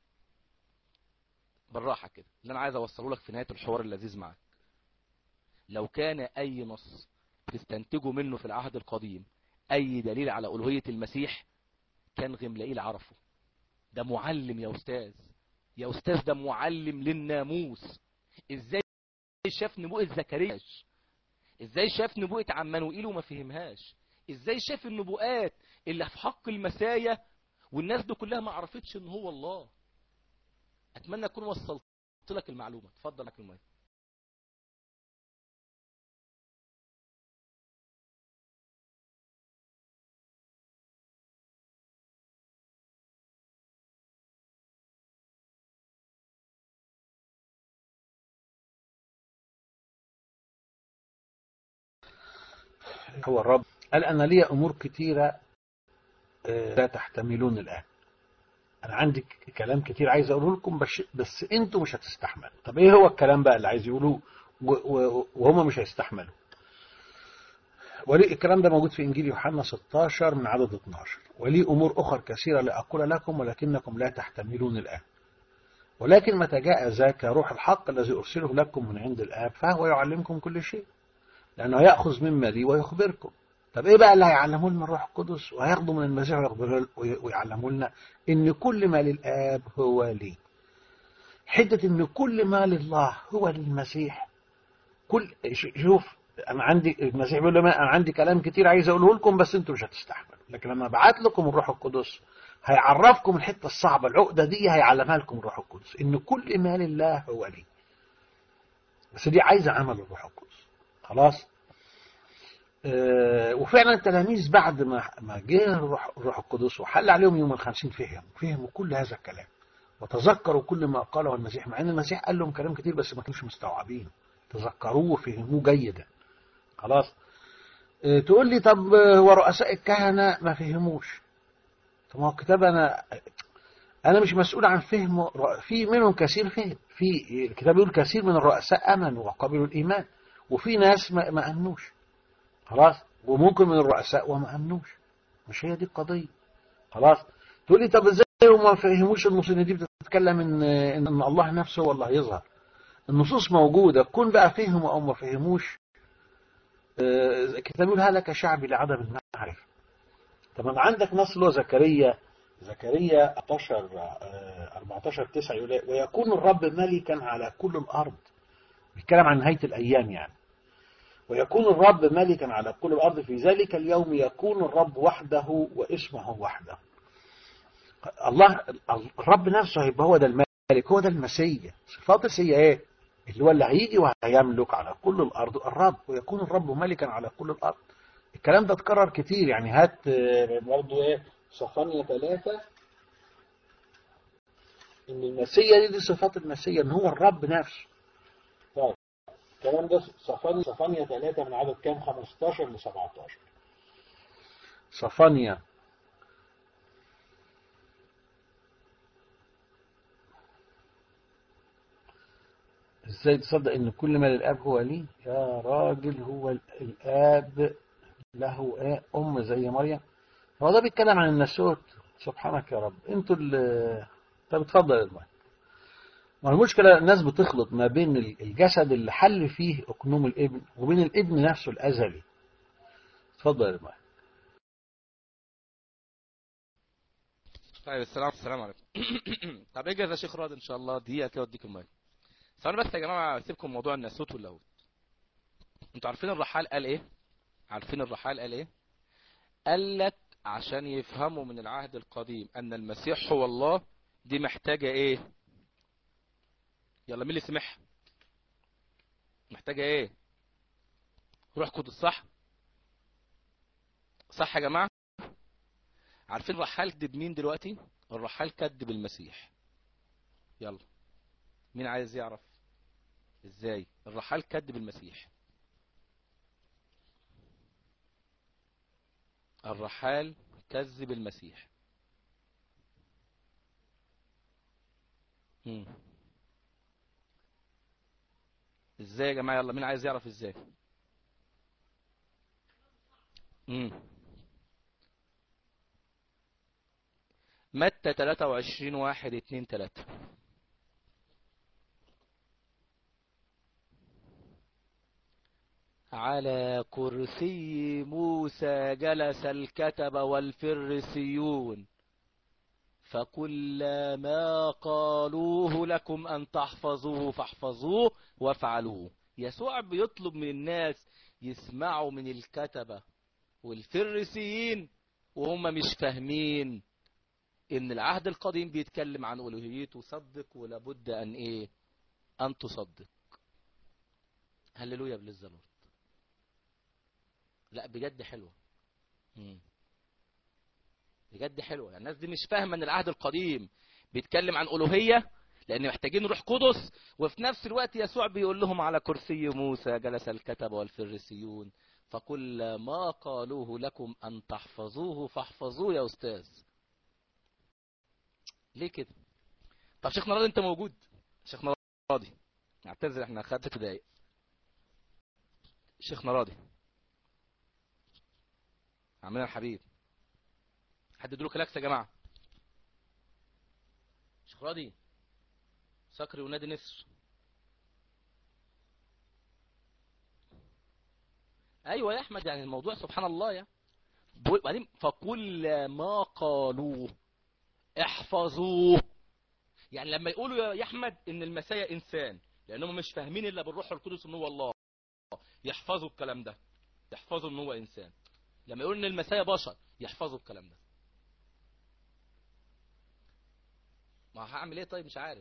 بالراحه كده اللي انا عايز اوصله لك في نهايه الحوار اللذيذ معاك لو كان اي نص تستنتجه منه في العهد القديم اي دليل على الوهيه المسيح كان غملائيل عرفه ده معلم يا استاذ يا استاذ ده معلم للناموس ازاي شاف نبوءه زكريا ازاي شاف نبوءه عمانوئيل وما فهمهاش ازاي شاف النبوءات اللي في حق المسايا والناس دي كلها ما عرفتش ان هو الله اتمنى اكون وصلت لك المعلومه اتفضل لك المايك هو الرب قال أنا لي أمور كتيرة لا تحتملون الآن أنا عندي كلام كتير عايز أقوله لكم بس, بس أنتوا مش هتستحملوا طب إيه هو الكلام بقى اللي عايز يقولوه وهم مش هيستحملوا ولي الكلام ده موجود في إنجيل يوحنا 16 من عدد 12 ولي أمور أخر كثيرة لأقول لكم ولكنكم لا تحتملون الآن ولكن متى جاء ذاك روح الحق الذي أرسله لكم من عند الآب فهو يعلمكم كل شيء لأنه يأخذ مما لي ويخبركم طب ايه بقى اللي هيعلموا لنا الروح القدس وهياخدوا من المسيح وياخدوا- وي- ويعلموا لنا ان كل ما للاب هو لي حته ان كل ما لله هو للمسيح كل ش- شوف انا عندي المسيح بيقول لهم انا عندي كلام كتير عايز اقوله لكم بس انتوا مش هتستحملوا لكن لما ابعت لكم الروح القدس هيعرفكم الحته الصعبه العقده دي هيعلمها لكم الروح القدس ان كل ما لله هو لي بس دي عايزه عمل الروح القدس خلاص آه، وفعلا التلاميذ بعد ما ما جه الروح الروح القدس وحل عليهم يوم الخمسين فهم فهموا كل هذا الكلام وتذكروا كل ما قاله المسيح مع ان المسيح قال لهم كلام كتير بس ما كانوش مستوعبين تذكروه وفهموه جيدا خلاص آه، تقول لي طب آه، ورؤساء الكهنه ما فهموش طب ما هو الكتاب انا انا مش مسؤول عن فهم في منهم كثير فهم في الكتاب يقول كثير من الرؤساء امنوا وقبلوا الايمان وفي ناس ما, ما امنوش خلاص وممكن من الرؤساء وما امنوش مش هي دي القضيه خلاص تقول لي طب ازاي هم ما فهموش النصوص ان دي بتتكلم ان ان الله نفسه هو اللي هيظهر النصوص موجوده كون بقى فهموا او ما فهموش آه، الكتاب يقول هلك شعبي لعدم المعرفه طب أنا عندك نص اللي هو زكريا زكريا 14 آه، 14 9 يقول إيه؟ ويكون الرب ملكا على كل الارض بيتكلم عن نهايه الايام يعني ويكون الرب ملكا على كل الارض في ذلك اليوم يكون الرب وحده واسمه وحده الله الرب نفسه هيبقى هو ده الملك هو ده المسيا صفات السيا ايه اللي هو اللي هيجي وهيملك على كل الارض الرب ويكون الرب ملكا على كل الارض الكلام ده اتكرر كتير يعني هات آه، برضه ايه صفانيا ثلاثة ان المسيا دي, دي صفات المسيا ان هو الرب نفسه طيب الكلام ده صفانيا صفانيا ثلاثة من عدد كام 15 ل 17 صفانيا ازاي تصدق ان كل ما للاب هو لي يا راجل هو ال- الاب له ايه ام زي مريم هو ده بيتكلم عن الناسوت سبحانك يا رب انتوا اللي طب اتفضل يا المهم ما المشكلة الناس بتخلط ما بين ال- الجسد اللي حل فيه أقنوم الابن وبين الابن نفسه الأزلي اتفضل يا المهم طيب السلام السلام عليكم طب اجهز يا شيخ راضي ان شاء الله دقيقه كده اديك المايك ثواني بس يا جماعه سيبكم موضوع الناسوت واللاهوت انتوا عارفين الرحال قال ايه عارفين الرحال قال ايه قال لك عشان يفهموا من العهد القديم ان المسيح هو الله دي محتاجه ايه يلا مين اللي سمعها محتاجه ايه روح قدس صح صح يا جماعه عارفين الرحال كدب مين دلوقتي الرحال كدب المسيح يلا مين عايز يعرف ازاي الرحال كدب المسيح الرحال كذب المسيح مم. ازاي يا جماعه يلا مين عايز يعرف ازاي مم. متى 23 واحد اتنين تلاتة على كرسي موسى جلس الكتب والفرسيون فكل ما قالوه لكم أن تحفظوه فاحفظوه وافعلوه يسوع بيطلب من الناس يسمعوا من الكتبة والفرسيين وهم مش فاهمين ان العهد القديم بيتكلم عن الوهيته صدق ولابد ان ايه ان تصدق هللويا بالزلط لا بجد حلوه مم. بجد حلوه يعني الناس دي مش فاهمه ان العهد القديم بيتكلم عن الوهيه لان محتاجين روح قدس وفي نفس الوقت يسوع بيقول لهم على كرسي موسى جلس الكتب والفريسيون فكل ما قالوه لكم ان تحفظوه فاحفظوه يا استاذ ليه كده طب شيخنا راضي انت موجود شيخنا راضي نعتذر احنا خدت ست دقايق شيخنا راضي عمنا الحبيب حد يديله كلاكس يا جماعه شيخ راضي سكري ونادي نسر ايوه يا احمد يعني الموضوع سبحان الله يا بقول- بعدين فكل ما قالوه احفظوه يعني لما يقولوا يا- يا احمد ان المسيا انسان لانهم مش فاهمين الا بالروح القدس ان هو الله يحفظوا الكلام ده يحفظوا ان هو انسان لما يقولوا ان المسيا بشر يحفظوا الكلام ده ما هعمل ايه طيب مش عارف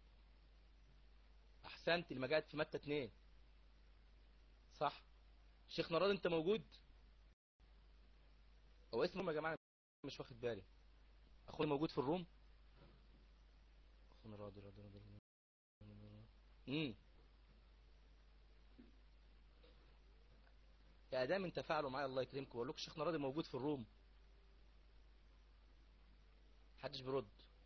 احسنت لما جاءت في متى اتنين صح شيخ نراد انت موجود هو اسمه يا جماعه مش واخد بالي اخونا موجود في الروم اخونا راضي راضي راضي امم يا ادام انت فعلوا معايا الله يكرمكم بقول لكم شيخنا راضي موجود في الروم محدش بيرد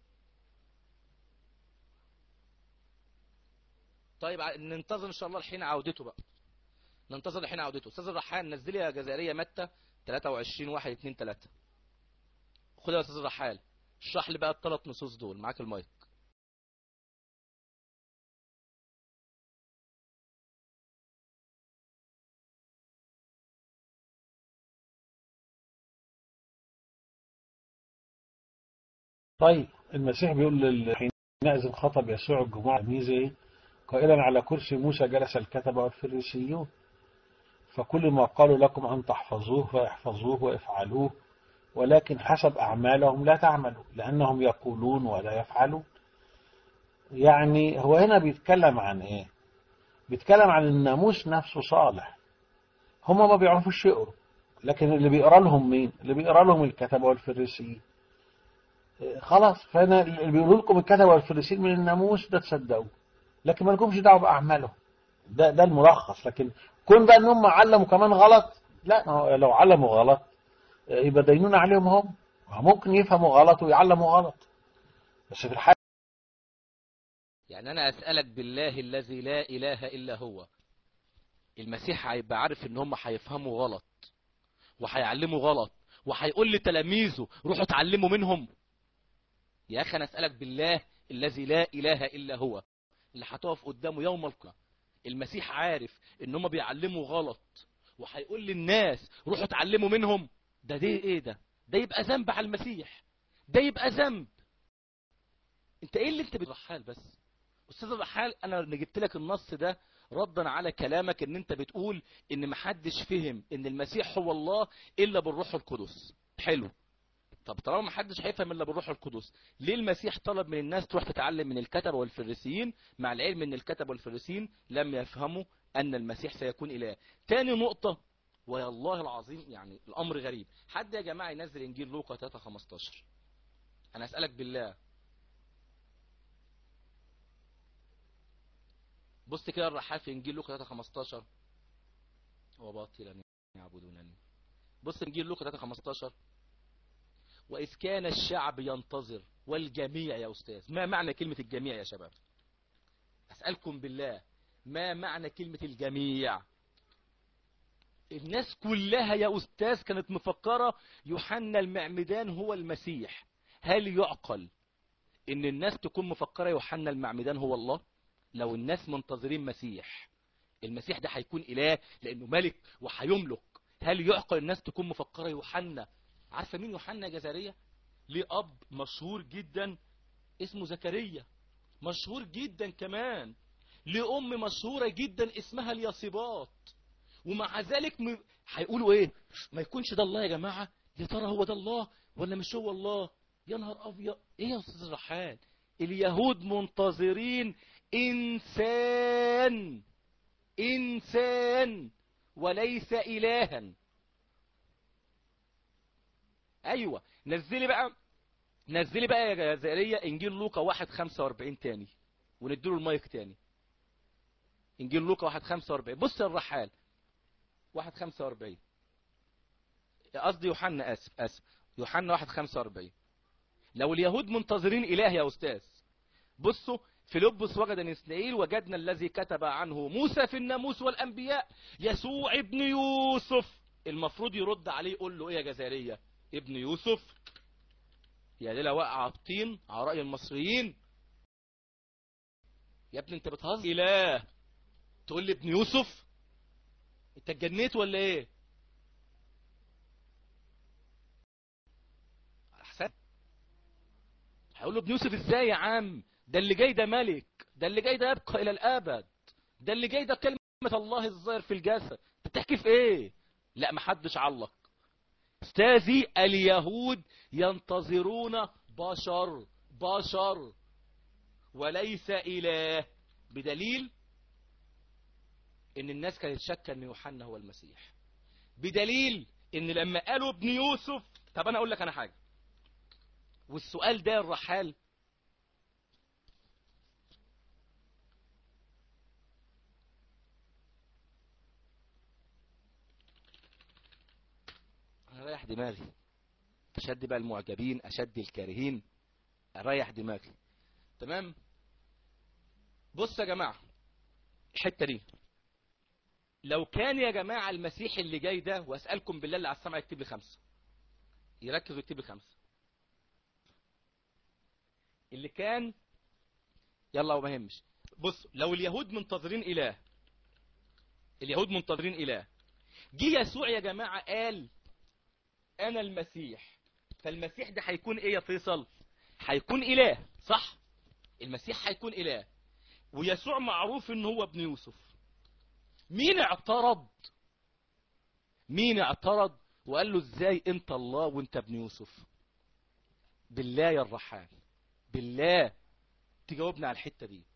طيب ع- ننتظر ان شاء الله الحين عودته بقى ننتظر الحين عودته استاذ الرحال نزلي يا جزائريه متى 23 1 2 3 خدها يا استاذ الرحال اشرح لي بقى الثلاث نصوص دول معاك المايك طيب المسيح بيقول لل- حينئذ خطب يسوع الجموع تلاميذه قائلا على كرسي موسى جلس الكتبة والفريسيون فكل ما قالوا لكم أن تحفظوه فاحفظوه وافعلوه ولكن حسب أعمالهم لا تعملوا لأنهم يقولون ولا يفعلون يعني هو هنا بيتكلم عن إيه بيتكلم عن الناموس نفسه صالح هما ما بيعرفوش يقروا لكن اللي بيقرا لهم مين اللي بيقرا لهم الكتبة والفريسيين خلاص فانا اللي بيقولوا لكم الكتبه والفريسين من الناموس ده تصدقوا لكن ما لكمش دعوه باعمالهم ده ده الملخص لكن كون بقى ان هم علموا كمان غلط لا ما هو لو علموا غلط يبقى دينون عليهم هم ممكن يفهموا غلط ويعلموا غلط بس في الحال يعني انا اسالك بالله الذي لا اله الا هو المسيح هيبقى عارف ان هم هيفهموا غلط وهيعلموا غلط وهيقول لتلاميذه روحوا اتعلموا منهم يا اخي انا اسالك بالله الذي لا اله الا هو اللي هتقف قدامه يوم القيامه المسيح عارف ان هم بيعلموا غلط وهيقول للناس روحوا اتعلموا منهم ده ده ايه ده ده يبقى ذنب على المسيح ده يبقى ذنب انت ايه اللي انت بترحال بس استاذ الرحال انا اللي جبت لك النص ده ردا على كلامك ان انت بتقول ان محدش فهم ان المسيح هو الله الا بالروح القدس حلو طب طالما محدش هيفهم الا بالروح القدس ليه المسيح طلب من الناس تروح تتعلم من الكتبه والفريسيين مع العلم ان الكتبه والفريسيين لم يفهموا ان المسيح سيكون اله تاني نقطه ويا الله العظيم يعني الامر غريب حد يا جماعه ينزل انجيل لوقا 3 15 انا اسالك بالله بص كده الرحال في انجيل لوقا 3 15 وباطلا يعبدونني بص انجيل لوقا 3 15 وإذ كان الشعب ينتظر والجميع يا أستاذ ما معنى كلمة الجميع يا شباب أسألكم بالله ما معنى كلمة الجميع الناس كلها يا أستاذ كانت مفكرة يوحنا المعمدان هو المسيح هل يعقل ان الناس تكون مفكرة يوحنا المعمدان هو الله لو الناس منتظرين مسيح المسيح ده هيكون إله لأنه ملك وهيملك هل يعقل الناس تكون مفكرة يوحنا عارفة مين يوحنا جزارية ليه أب مشهور جدا اسمه زكريا مشهور جدا كمان ليه أم مشهورة جدا اسمها اليصيبات ومع ذلك م... هيقولوا ايه ما يكونش ده الله يا جماعة يا ترى هو ده الله ولا مش هو الله يا نهار ابيض ايه يا استاذ الرحال اليهود منتظرين انسان انسان وليس الها ايوه نزلي بقى نزلي بقى يا جزائرية انجيل لوقا 1 45 تاني ونديله المايك تاني انجيل لوقا 1 45 بص يا الرحال 1 45 قصدي يوحنا اسف اسف يوحنا 1 45 لو اليهود منتظرين اله يا استاذ بصوا فيلبس وجد نسنائيل وجدنا الذي كتب عنه موسى في الناموس والانبياء يسوع ابن يوسف المفروض يرد عليه يقول له ايه يا جزائريه ابن يوسف يا ليلة واقعة الطين على رأي المصريين يا ابني انت بتهزر اله تقول لي ابن يوسف انت اتجنيت ولا ايه احسن هيقول له ابن يوسف ازاي يا عم ده اللي جاي ده ملك ده اللي جاي ده يبقى الى الابد ده اللي جاي ده كلمة الله الظاهر في الجسد بتحكي في ايه لا محدش علق استاذي اليهود ينتظرون بشر بشر وليس اله بدليل ان الناس كانت شاكه ان يوحنا هو المسيح بدليل ان لما قالوا ابن يوسف طب انا اقول لك انا حاجه والسؤال ده الرحال انا رايح دماغي اشد بقى المعجبين اشد الكارهين اريح دماغي تمام بص يا جماعه الحته دي لو كان يا جماعه المسيح اللي جاي ده واسالكم بالله اللي على السمع يكتب لي خمسه يركز ويكتب لي خمسه اللي كان يلا وما يهمش بص لو اليهود منتظرين اله اليهود منتظرين اله جه يسوع يا جماعه قال انا المسيح فالمسيح ده هيكون ايه يا فيصل هيكون اله صح المسيح هيكون اله ويسوع معروف ان هو ابن يوسف مين اعترض مين اعترض وقال له ازاي انت الله وانت ابن يوسف بالله يا الرحال بالله تجاوبنا على الحتة دي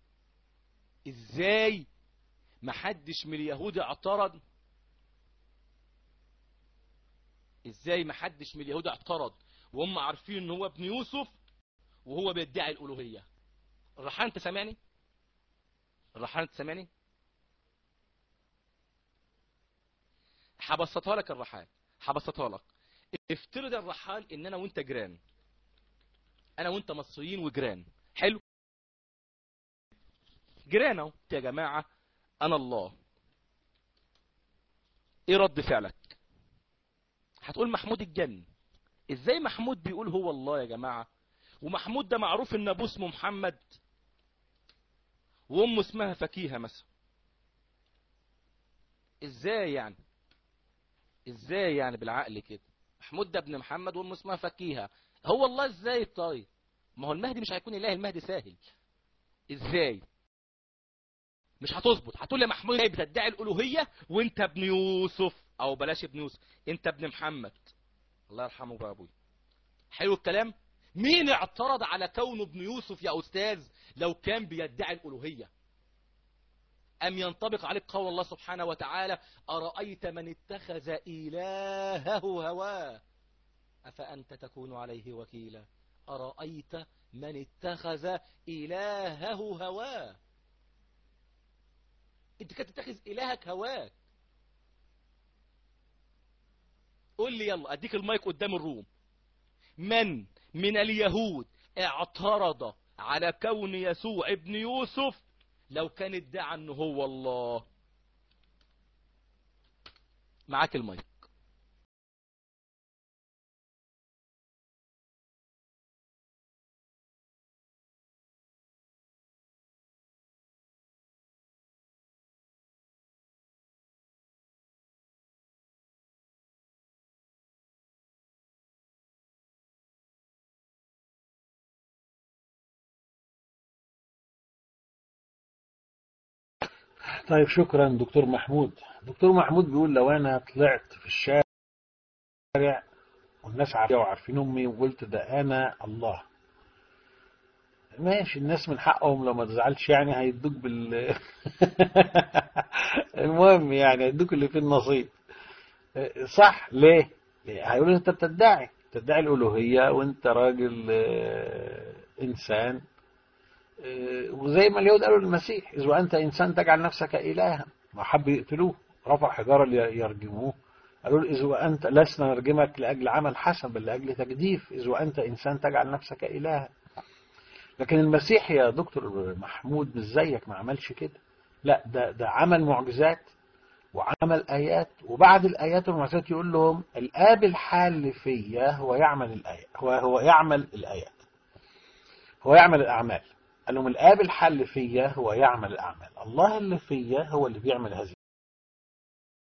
ازاي محدش من اليهود اعترض ازاي محدش من اليهود اعترض وهم عارفين ان هو ابن يوسف وهو بيدعي الالوهيه الرحال انت سامعني الرحال انت سامعني هبسطها لك الرحال هبسطها لك افترض الرحال ان انا وانت جيران انا وانت مصريين وجيران حلو جيران اهو يا جماعه انا الله ايه رد فعلك هتقول محمود الجن ازاي محمود بيقول هو الله يا جماعه ومحمود ده معروف ان ابوه اسمه محمد وامه اسمها فكيهه مثلا ازاي يعني ازاي يعني بالعقل كده محمود ده ابن محمد وامه اسمها فكيهه هو الله ازاي طيب ما هو المهدي مش هيكون اله المهدي ساهل ازاي مش هتظبط هتقول لي محمود جاي بتدعي الالوهيه وانت ابن يوسف او بلاش ابن يوسف انت ابن محمد الله يرحمه بقى ابوي حلو الكلام مين اعترض على كونه ابن يوسف يا استاذ لو كان بيدعي الالوهيه أم ينطبق عليك قول الله سبحانه وتعالى أرأيت من اتخذ إلهه هواه أفأنت تكون عليه وكيلا أرأيت من اتخذ إلهه هواه أنت كنت تتخذ إلهك هواك قول لي يلا أديك المايك قدام الروم من من اليهود اعترض على كون يسوع ابن يوسف لو كان ادعى انه هو الله معاك المايك طيب شكرا دكتور محمود دكتور محمود بيقول لو انا طلعت في الشارع والناس عارفين وعارفين امي وقلت ده انا الله ماشي الناس من حقهم لو ما تزعلش يعني هيدوك بال المهم يعني هيدوك اللي فيه النصيب صح ليه؟ ليه؟ هيقولوا انت بتدعي بتدعي الالوهيه وانت راجل آه، انسان آه، وزي ما اليهود قالوا للمسيح إذ وأنت إنسان تجعل نفسك إلها ما حب يقتلوه رفع حجارة ليرجموه قالوا له إذ وأنت لسنا نرجمك لأجل عمل حسن بل لأجل تجديف إذ وأنت إنسان تجعل نفسك إلها لكن المسيح يا دكتور محمود مش زيك ما عملش كده لا ده ده عمل معجزات وعمل آيات وبعد الآيات والمعجزات يقول لهم الآب الحال فيا هو يعمل الآيات هو هو يعمل الآيات هو يعمل الأعمال قال لهم الآب الحل فيا هو يعمل الأعمال الله اللي فيا هو اللي بيعمل هذه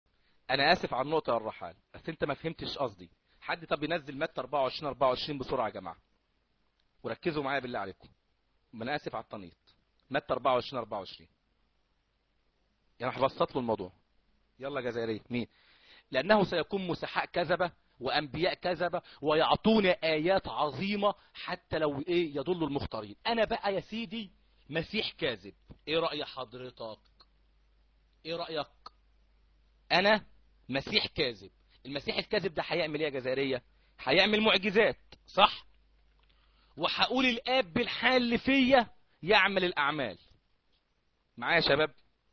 انا اسف على النقطه يا الرحال بس انت ما فهمتش قصدي حد طب ينزل متى 24 24 بسرعه يا جماعه وركزوا معايا بالله عليكم ما انا اسف على التنيط متى 24 24 يعني هبسط له الموضوع يلا جزائري مين لانه سيكون مسحاء كذبه وانبياء كذبه ويعطون ايات عظيمه حتى لو ايه يضل المختارين انا بقى يا سيدي مسيح كاذب ايه راي حضرتك ايه رايك انا مسيح كاذب المسيح الكاذب ده هيعمل ايه يا جزائريه هيعمل معجزات صح وهقول الاب بالحال اللي فيا يعمل الاعمال معايا يا شباب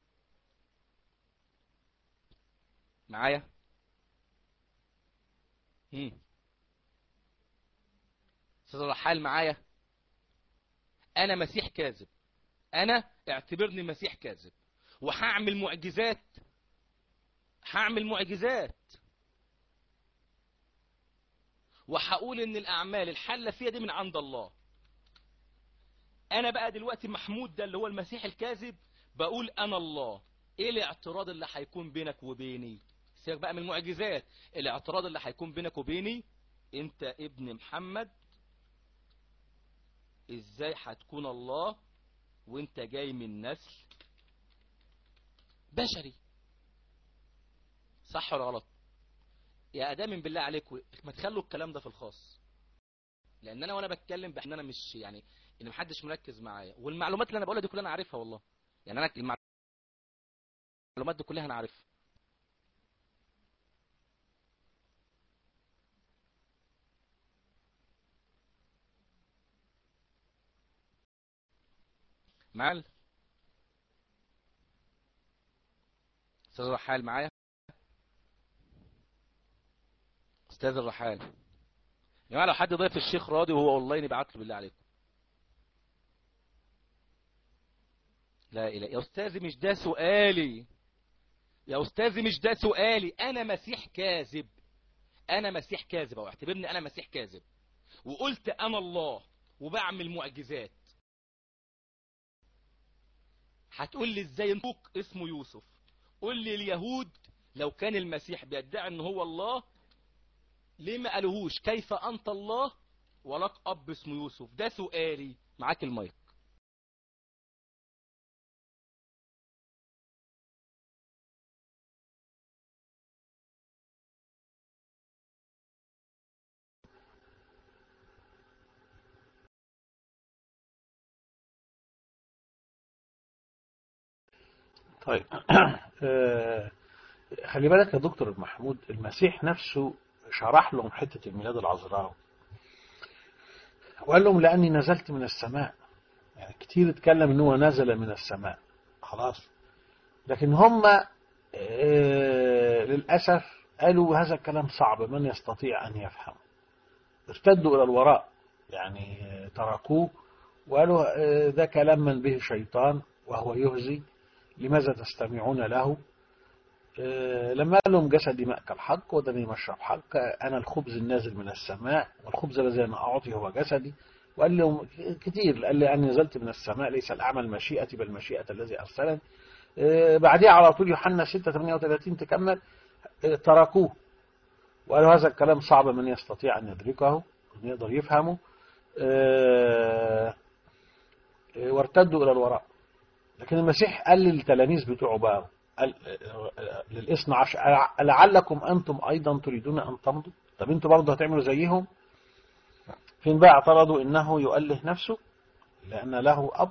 معايا امم استاذ رحال معايا انا مسيح كاذب انا اعتبرني مسيح كاذب وهعمل معجزات هعمل معجزات وهقول ان الاعمال الحله فيها دي من عند الله انا بقى دلوقتي محمود ده اللي هو المسيح الكاذب بقول انا الله ايه الاعتراض اللي هيكون بينك وبيني سيبك بقى من المعجزات الاعتراض اللي هيكون بينك وبيني انت ابن محمد ازاي هتكون الله وانت جاي من نسل بشري صح ولا غلط يا ادام بالله عليكم ما تخلوا الكلام ده في الخاص لان انا وانا بتكلم بان انا مش يعني ان محدش مركز معايا والمعلومات اللي انا بقولها دي كلها انا عارفها والله يعني انا المعلومات دي كلها انا عارفها معال استاذ رحال معايا استاذ الرحال يا جماعه لو حد ضيف الشيخ راضي وهو اونلاين يبعت له بالله عليكم لا اله يا استاذي مش ده سؤالي يا استاذي مش ده سؤالي انا مسيح كاذب انا مسيح كاذب او اعتبرني انا مسيح كاذب وقلت انا الله وبعمل معجزات هتقول لي ازاي انطوك اسمه يوسف قول لي اليهود لو كان المسيح بيدعي ان هو الله ليه ما قالوهوش كيف انت الله ولك اب اسمه يوسف ده سؤالي معاك المايك طيب آه، خلي بالك يا دكتور محمود المسيح نفسه شرح لهم حتة الميلاد العذراوي وقال لهم لأني نزلت من السماء يعني كتير اتكلم ان هو نزل من السماء خلاص لكن هم آه، للأسف قالوا هذا الكلام صعب من يستطيع أن يفهم ارتدوا إلى الوراء يعني آه، تركوه وقالوا آه، ده كلام من به شيطان وهو يهزي لماذا تستمعون له آه، لما قال لهم جسدي مأكل حق ودمي مشرب حق أنا الخبز النازل من السماء والخبز الذي أنا أعطي هو جسدي وقال لهم كتير قال لي أنا نزلت من السماء ليس الأعمى مشيئتي بل مشيئة الذي أرسلني آه، بعديها على طول يوحنا 6 38 تكمل آه، تركوه وقالوا هذا الكلام صعب من يستطيع أن يدركه أن يقدر يفهمه آه، آه، وارتدوا إلى الوراء لكن المسيح قال للتلاميذ بتوعه بقى قال للاثنى عشر لعلكم أنتم أيضا تريدون أن تمضوا طب أنتم برضه هتعملوا زيهم فين بقى اعترضوا إنه يؤله نفسه لأن له أب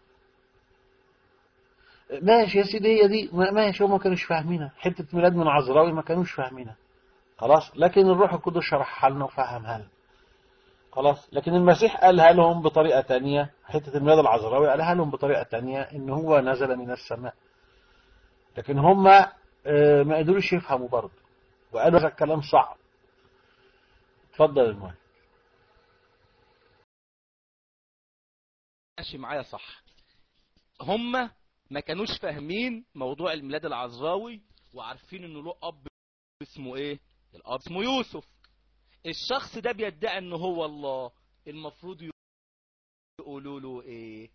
ماشي يا سيدي هي دي ما- ماشي هم ما كانوش فاهمينها حتة ميلاد من عذراوي ما كانوش فاهمينها خلاص لكن الروح القدس شرحها لنا وفهمها لنا خلاص لكن المسيح قالها لهم بطريقة تانية حتة الميلاد العذراوي قالها لهم بطريقة تانية إن هو نزل من السماء لكن هم آه، ما قدروش يفهموا برضه وقالوا هذا الكلام صعب اتفضل المهم ماشي معايا صح هم ما كانوش فاهمين موضوع الميلاد العذراوي وعارفين انه له اب اسمه ايه الاب اسمه يوسف الشخص ده بيدعي ان هو الله المفروض يقولوا له ايه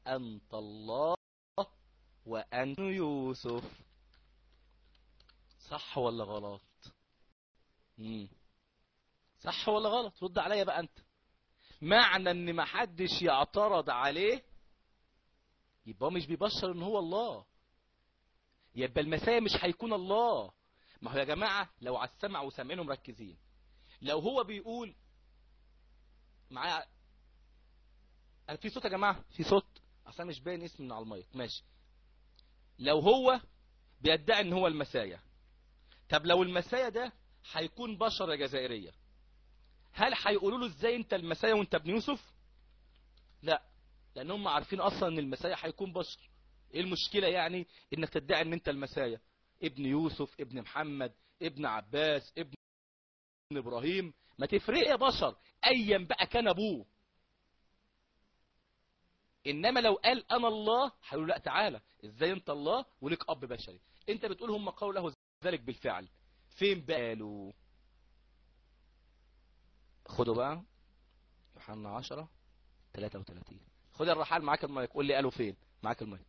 فانت الله وانت يوسف صح ولا غلط مم. صح ولا غلط رد عليا بقى انت معنى ان ما حدش يعترض عليه يبقى هو مش بيبشر ان هو الله يبقى المسيا مش هيكون الله ما هو يا جماعة لو على السمع وسامعينه مركزين لو هو بيقول معايا أنا في صوت يا جماعة في صوت اصلا مش باين اسمي من على المايك ماشي لو هو بيدعي ان هو المسايا طب لو المسايا ده هيكون بشر يا جزائرية هل هيقولوا له ازاي انت المسايا وانت ابن يوسف لا لان هم عارفين اصلا ان المسايا هيكون بشر ايه المشكلة يعني انك تدعي ان انت المسايا ابن يوسف ابن محمد ابن عباس ابن ابراهيم ما تفرق يا بشر ايا بقى كان ابوه انما لو قال انا الله هيقولوا لا تعالى ازاي انت الله ولك اب بشري انت بتقول هم قالوا له ذلك بالفعل فين بقى قالوا خدوا بقى يوحنا 10 33 خد الرحال معاك المايك قول لي قالوا فين معاك المايك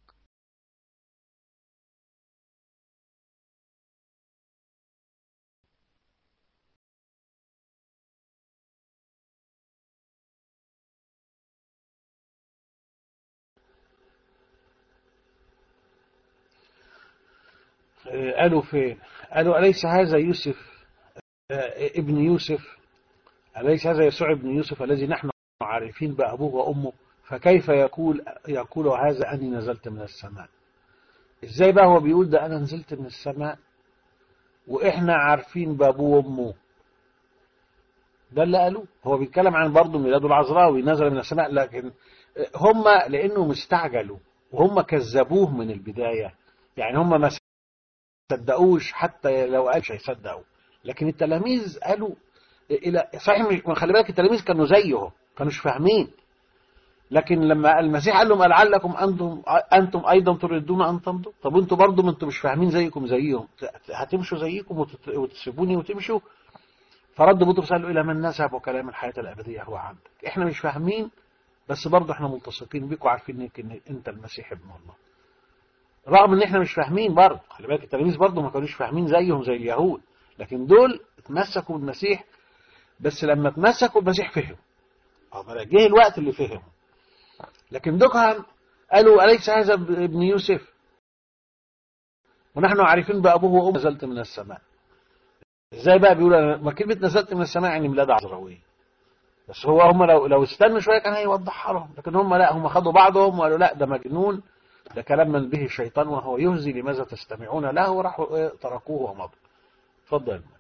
آه، قالوا فين قالوا أليس هذا يوسف آه، ابن يوسف أليس هذا يسوع ابن يوسف الذي نحن عارفين بأبوه وأمه فكيف يقول يقول هذا أني نزلت من السماء إزاي بقى هو بيقول ده أنا نزلت من السماء وإحنا عارفين بأبوه وأمه ده اللي قالوه هو بيتكلم عن برضه ميلاد العذراوي نزل من السماء لكن هم لأنه مستعجلوا وهم كذبوه من البداية يعني هم ما صدقوش حتى لو قال مش هيصدقوا لكن التلاميذ قالوا الى صحيح مش خلي بالك التلاميذ كانوا زيه كانوش فاهمين لكن لما المسيح قال لهم لعلكم انتم انتم ايضا تردون ان تمضوا طب انتوا برضه ما انتم مش فاهمين زيكم زيهم هتمشوا زيكم وتت- وتسيبوني وتمشوا فرد بطرس قال له الى من نذهب وكلام الحياه الابديه هو عندك احنا مش فاهمين بس برضه احنا ملتصقين بيك وعارفين انك إن انت المسيح ابن الله رغم ان احنا مش فاهمين برضه خلي بالك التلاميذ برضه ما كانوش فاهمين زيهم زي اليهود لكن دول اتمسكوا بالمسيح بس لما اتمسكوا بالمسيح فهموا اه بقى جه الوقت اللي فهموا لكن دكهم قالوا أليس هذا ابن يوسف ونحن عارفين بأبوه وأمه نزلت من السماء ازاي بقى بيقول أنا- ما كلمة نزلت من السماء يعني ميلاد عذراوية بس هو هم لو لو استنوا شوية كان هيوضحها لهم لكن هم لا هم خدوا بعضهم وقالوا لا ده مجنون ده كلام من به الشيطان وهو يهزي لماذا تستمعون له وراحوا إيه، تركوه ومضوا اتفضل يا الملك.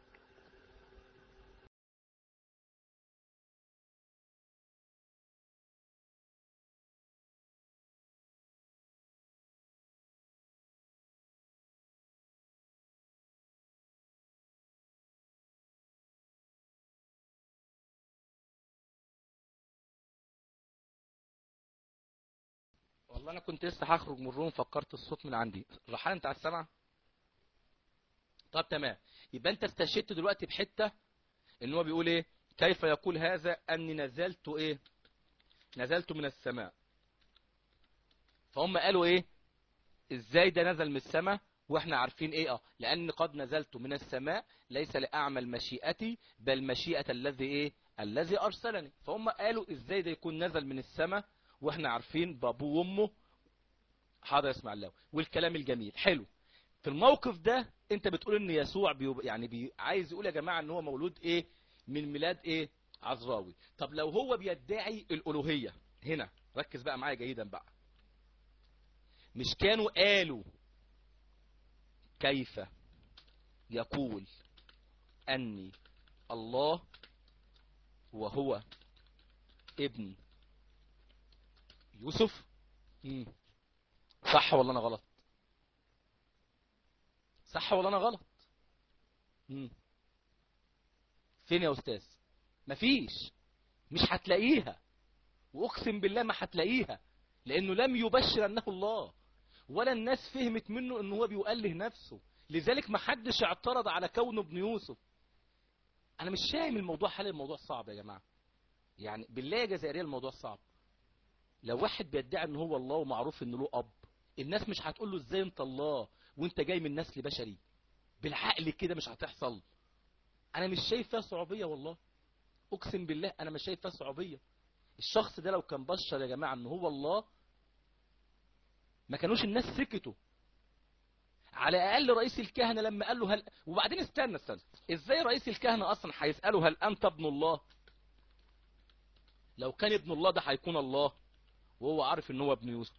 والله انا كنت لسه هخرج من الروم فكرت الصوت من عندي رحال انت على السمع طب تمام يبقى انت استشهدت دلوقتي بحته ان هو بيقول ايه كيف يقول هذا اني نزلت ايه نزلت من السماء فهم قالوا ايه ازاي ده نزل من السماء واحنا عارفين ايه اه لان قد نزلت من السماء ليس لاعمل مشيئتي بل مشيئة الذي ايه الذي ارسلني فهم قالوا ازاي ده يكون نزل من السماء واحنا عارفين بابوه وامه حاضر اسمع الله والكلام الجميل حلو في الموقف ده انت بتقول ان يسوع بيب... يعني بي... عايز يقول يا جماعه ان هو مولود ايه من ميلاد ايه عذراوي طب لو هو بيدعي الالوهيه هنا ركز بقى معايا جيدا بقى مش كانوا قالوا كيف يقول اني الله وهو ابن يوسف مم. صح ولا انا غلط صح ولا انا غلط مم. فين يا استاذ مفيش مش هتلاقيها واقسم بالله ما هتلاقيها لانه لم يبشر انه الله ولا الناس فهمت منه انه هو بيؤله نفسه لذلك ما حدش اعترض على كونه ابن يوسف انا مش فاهم الموضوع حل الموضوع صعب يا جماعه يعني بالله يا جزائريه الموضوع صعب لو واحد بيدعي ان هو الله ومعروف انه له اب الناس مش هتقول له ازاي انت الله وانت جاي من نسل بشري بالعقل كده مش هتحصل انا مش شايف فيها صعوبيه والله اقسم بالله انا مش شايف فيها صعوبيه الشخص ده لو كان بشر يا جماعه ان هو الله ما كانوش الناس سكتوا على الاقل رئيس الكهنه لما قال له هل وبعدين استنى استنى ازاي رئيس الكهنه اصلا هيساله هل انت ابن الله لو كان ابن الله ده هيكون الله وهو عارف ان هو ابن يوسف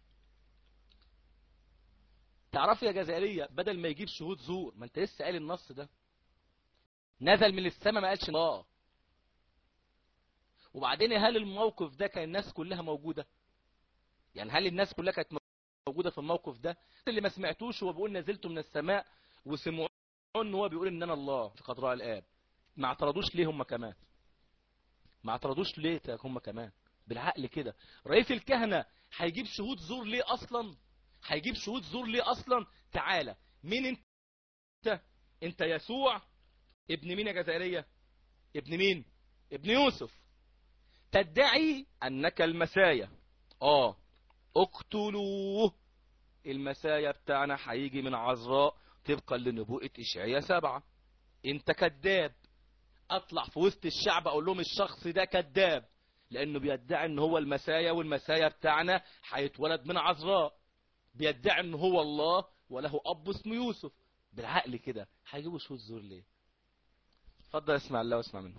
تعرف يا جزائريه بدل ما يجيب شهود زور ما انت لسه قال النص ده نزل من السماء ما قالش الله وبعدين هل الموقف ده كان الناس كلها موجوده يعني هل الناس كلها كانت موجوده في الموقف ده اللي ما سمعتوش هو بيقول نزلت من السماء وسمعوا ان هو بيقول ان انا الله في قدراء الاب ما اعترضوش ليه هم كمان ما اعترضوش ليه هم كمان بالعقل كده رئيس الكهنه هيجيب شهود زور ليه اصلا هيجيب شهود زور ليه اصلا تعالى مين انت انت يسوع ابن مين يا جزائريه ابن مين ابن يوسف تدعي انك المسايا اه اقتلوه المسايا بتاعنا هيجي من عذراء طبقا لنبوءة اشعياء سبعة انت كذاب اطلع في وسط الشعب اقول لهم الشخص ده كذاب لانه بيدعي ان هو المسايا والمسايا بتاعنا هيتولد من عذراء بيدعي ان هو الله وله اب اسمه يوسف بالعقل كده هيجيبوا شو الزور ليه اتفضل اسمع الله واسمع منه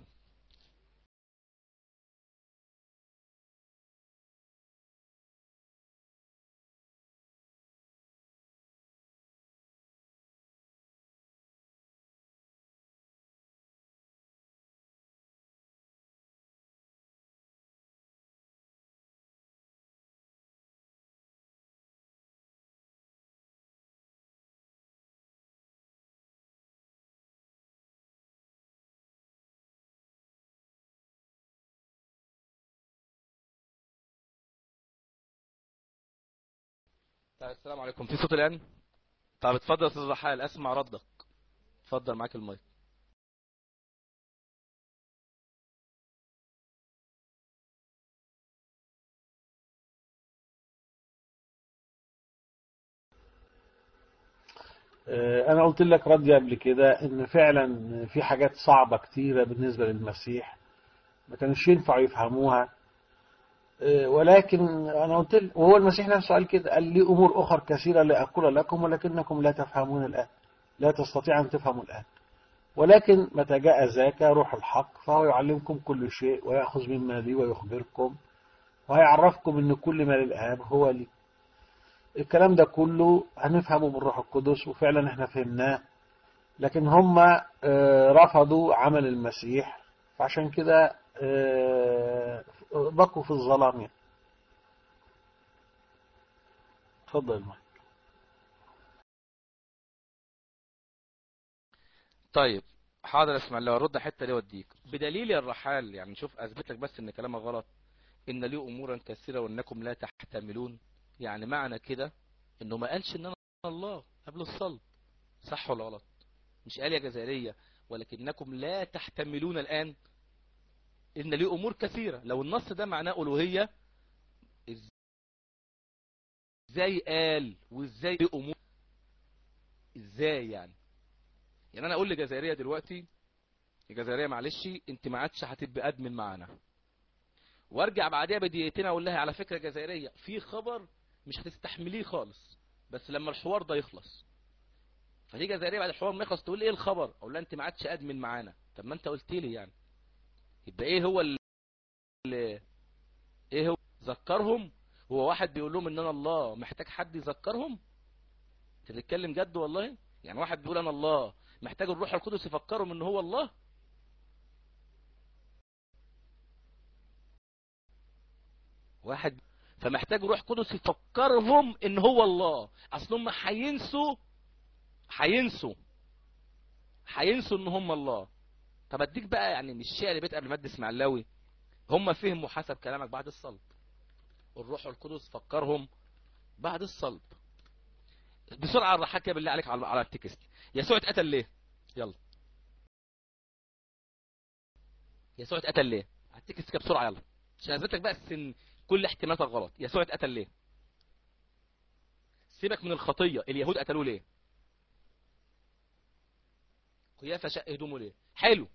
طيب السلام عليكم في صوت الان طب اتفضل يا استاذ رحال اسمع ردك اتفضل معاك المايك أنا قلت لك ردي قبل كده إن فعلا في حاجات صعبة كتيرة بالنسبة للمسيح ما كانش ينفع يفهموها ولكن أنا قلت لك وهو المسيح نفسه قال كده قال لي أمور أخر كثيرة لأقول لكم ولكنكم لا تفهمون الآن لا تستطيع أن تفهموا الآن ولكن متى جاء ذاك روح الحق فهو يعلمكم كل شيء ويأخذ مما لي ويخبركم وهيعرفكم أن كل ما للآب هو لي الكلام ده كله هنفهمه من روح القدس وفعلا احنا فهمناه لكن هم رفضوا عمل المسيح فعشان كده بقوا في الظلام يعني. اتفضل معي. طيب حاضر اسمع لو ارد حته دي اوديك بدليل يا الرحال يعني شوف اثبت لك بس ان كلامك غلط ان لي امورا كثيره وانكم لا تحتملون يعني معنى كده انه ما قالش ان انا الله قبل الصلب صح ولا غلط مش قال يا جزائريه ولكنكم لا تحتملون الان ان لي امور كثيره لو النص ده معناه الوهيه ازاي قال وازاي لي امور ازاي يعني يعني انا اقول لجزائريه دلوقتي يا جزائريه معلش انت ما عادش هتبقى ادمن معانا وارجع بعديها بدقيقتين اقول لها على فكره جزائريه في خبر مش هتستحمليه خالص بس لما الحوار ده يخلص فتيجي جزائريه بعد الحوار ما يخلص تقول لي ايه الخبر اقول لها انت ما عادش ادمن معانا طب ما انت قلت لي يعني يبقى ايه هو اللي ايه هو ذكرهم هو واحد بيقول لهم ان انا الله محتاج حد يذكرهم انت بتتكلم جد والله يعني واحد بيقول انا الله محتاج الروح القدس يفكرهم ان هو الله واحد فمحتاج روح قدس يفكرهم ان هو الله اصل هم هينسوا هينسوا هينسوا ان هم الله طب اديك بقى يعني مش شعر بيت قبل مد اسماعيلاوي هم فهموا حسب كلامك بعد الصلب الروح القدس فكرهم بعد الصلب بسرعه الرحاك كده بالله عليك على على التكست يسوع اتقتل ليه يلا يسوع اتقتل ليه على التكست كده بسرعه يلا عشان اثبت لك بقى السن كل احتمالاتك غلط يسوع اتقتل ليه سيبك من الخطيه اليهود قتلوه ليه قيافة شق هدومه ليه حلو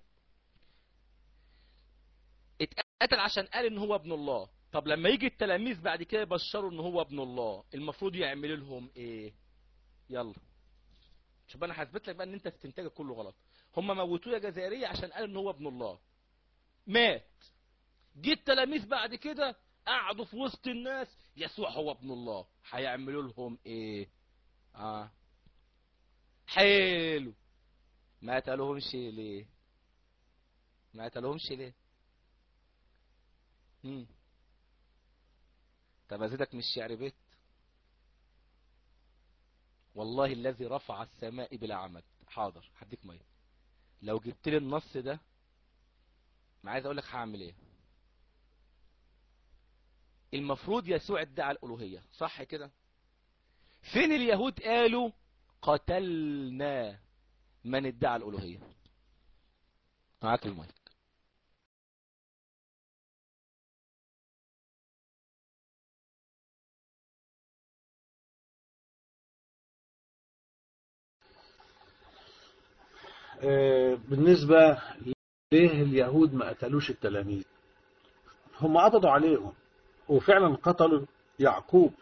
اتقتل عشان قال ان هو ابن الله طب لما يجي التلاميذ بعد كده يبشروا ان هو ابن الله المفروض يعملوا لهم ايه يلا شوف انا هثبت لك بقى ان انت استنتاجك كله غلط هم موتوه يا جزائريه عشان قال ان هو ابن الله مات جه التلاميذ بعد كده قعدوا في وسط الناس يسوع هو ابن الله هيعملوا لهم ايه اه حلو ما قتلهمش ليه ما قتلهمش ليه مم. طب ازيدك من الشعر بيت والله الذي رفع السماء بلا عمد حاضر هديك ميه لو جبت لي النص ده ما عايز اقول لك هعمل ايه المفروض يسوع ادعى الالوهيه صح كده فين اليهود قالوا قتلنا من ادعى الالوهيه معاك المايك آه، بالنسبة ليه اليهود ما قتلوش التلاميذ هم قبضوا عليهم وفعلا قتلوا يعقوب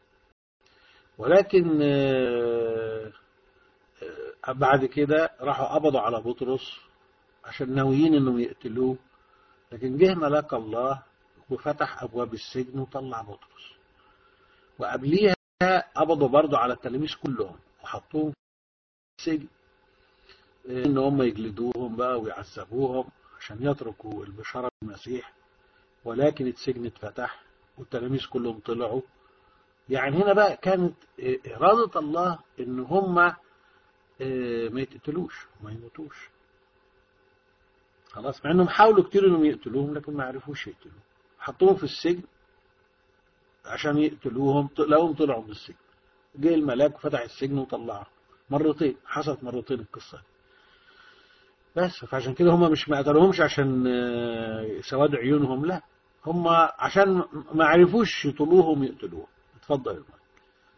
ولكن آه، آه، بعد كده راحوا قبضوا على بطرس عشان ناويين انهم يقتلوه لكن جه ملاك الله وفتح ابواب السجن وطلع بطرس وقبليها قبضوا برضه على التلاميذ كلهم وحطوهم في السجن ان هم يجلدوهم بقى ويعذبوهم عشان يتركوا البشارة بالمسيح ولكن السجن اتفتح والتلاميذ كلهم طلعوا يعني هنا بقى كانت إرادة الله إن هم ما يتقتلوش وما يموتوش خلاص مع إنهم حاولوا كتير إنهم يقتلوهم لكن ما عرفوش يقتلوهم حطوهم في السجن عشان يقتلوهم لقوهم طلعوا من السجن جه الملاك وفتح السجن وطلعهم مرتين حصلت مرتين القصة دي بس فعشان كده هم مش ما قتلوهمش عشان سواد عيونهم لا هم عشان ما عرفوش يطلوهم يقتلوهم اتفضل يا المال.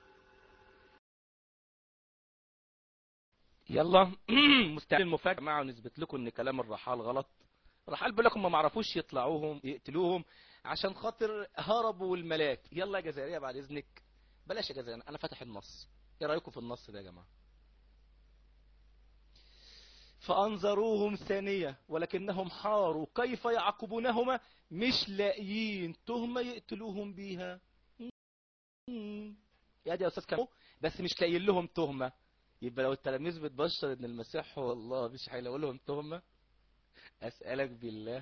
يلا مستعد المفاجأة معه نثبت لكم ان كلام الرحال غلط الرحال بيقول لكم ما معرفوش يطلعوهم يقتلوهم عشان خاطر هربوا الملاك يلا يا جزائرية بعد اذنك بلاش يا جزائرية انا فاتح النص ايه رايكم في النص ده يا جماعه فأنظروهم ثانية ولكنهم حاروا كيف يعقبونهما مش لاقيين تهمة يقتلوهم بيها يا دي يا أستاذ كانوا بس مش لاقيين لهم تهمة يبقى لو التلاميذ بتبشر ان المسيح هو الله مش هيلاقوا لهم تهمة أسألك بالله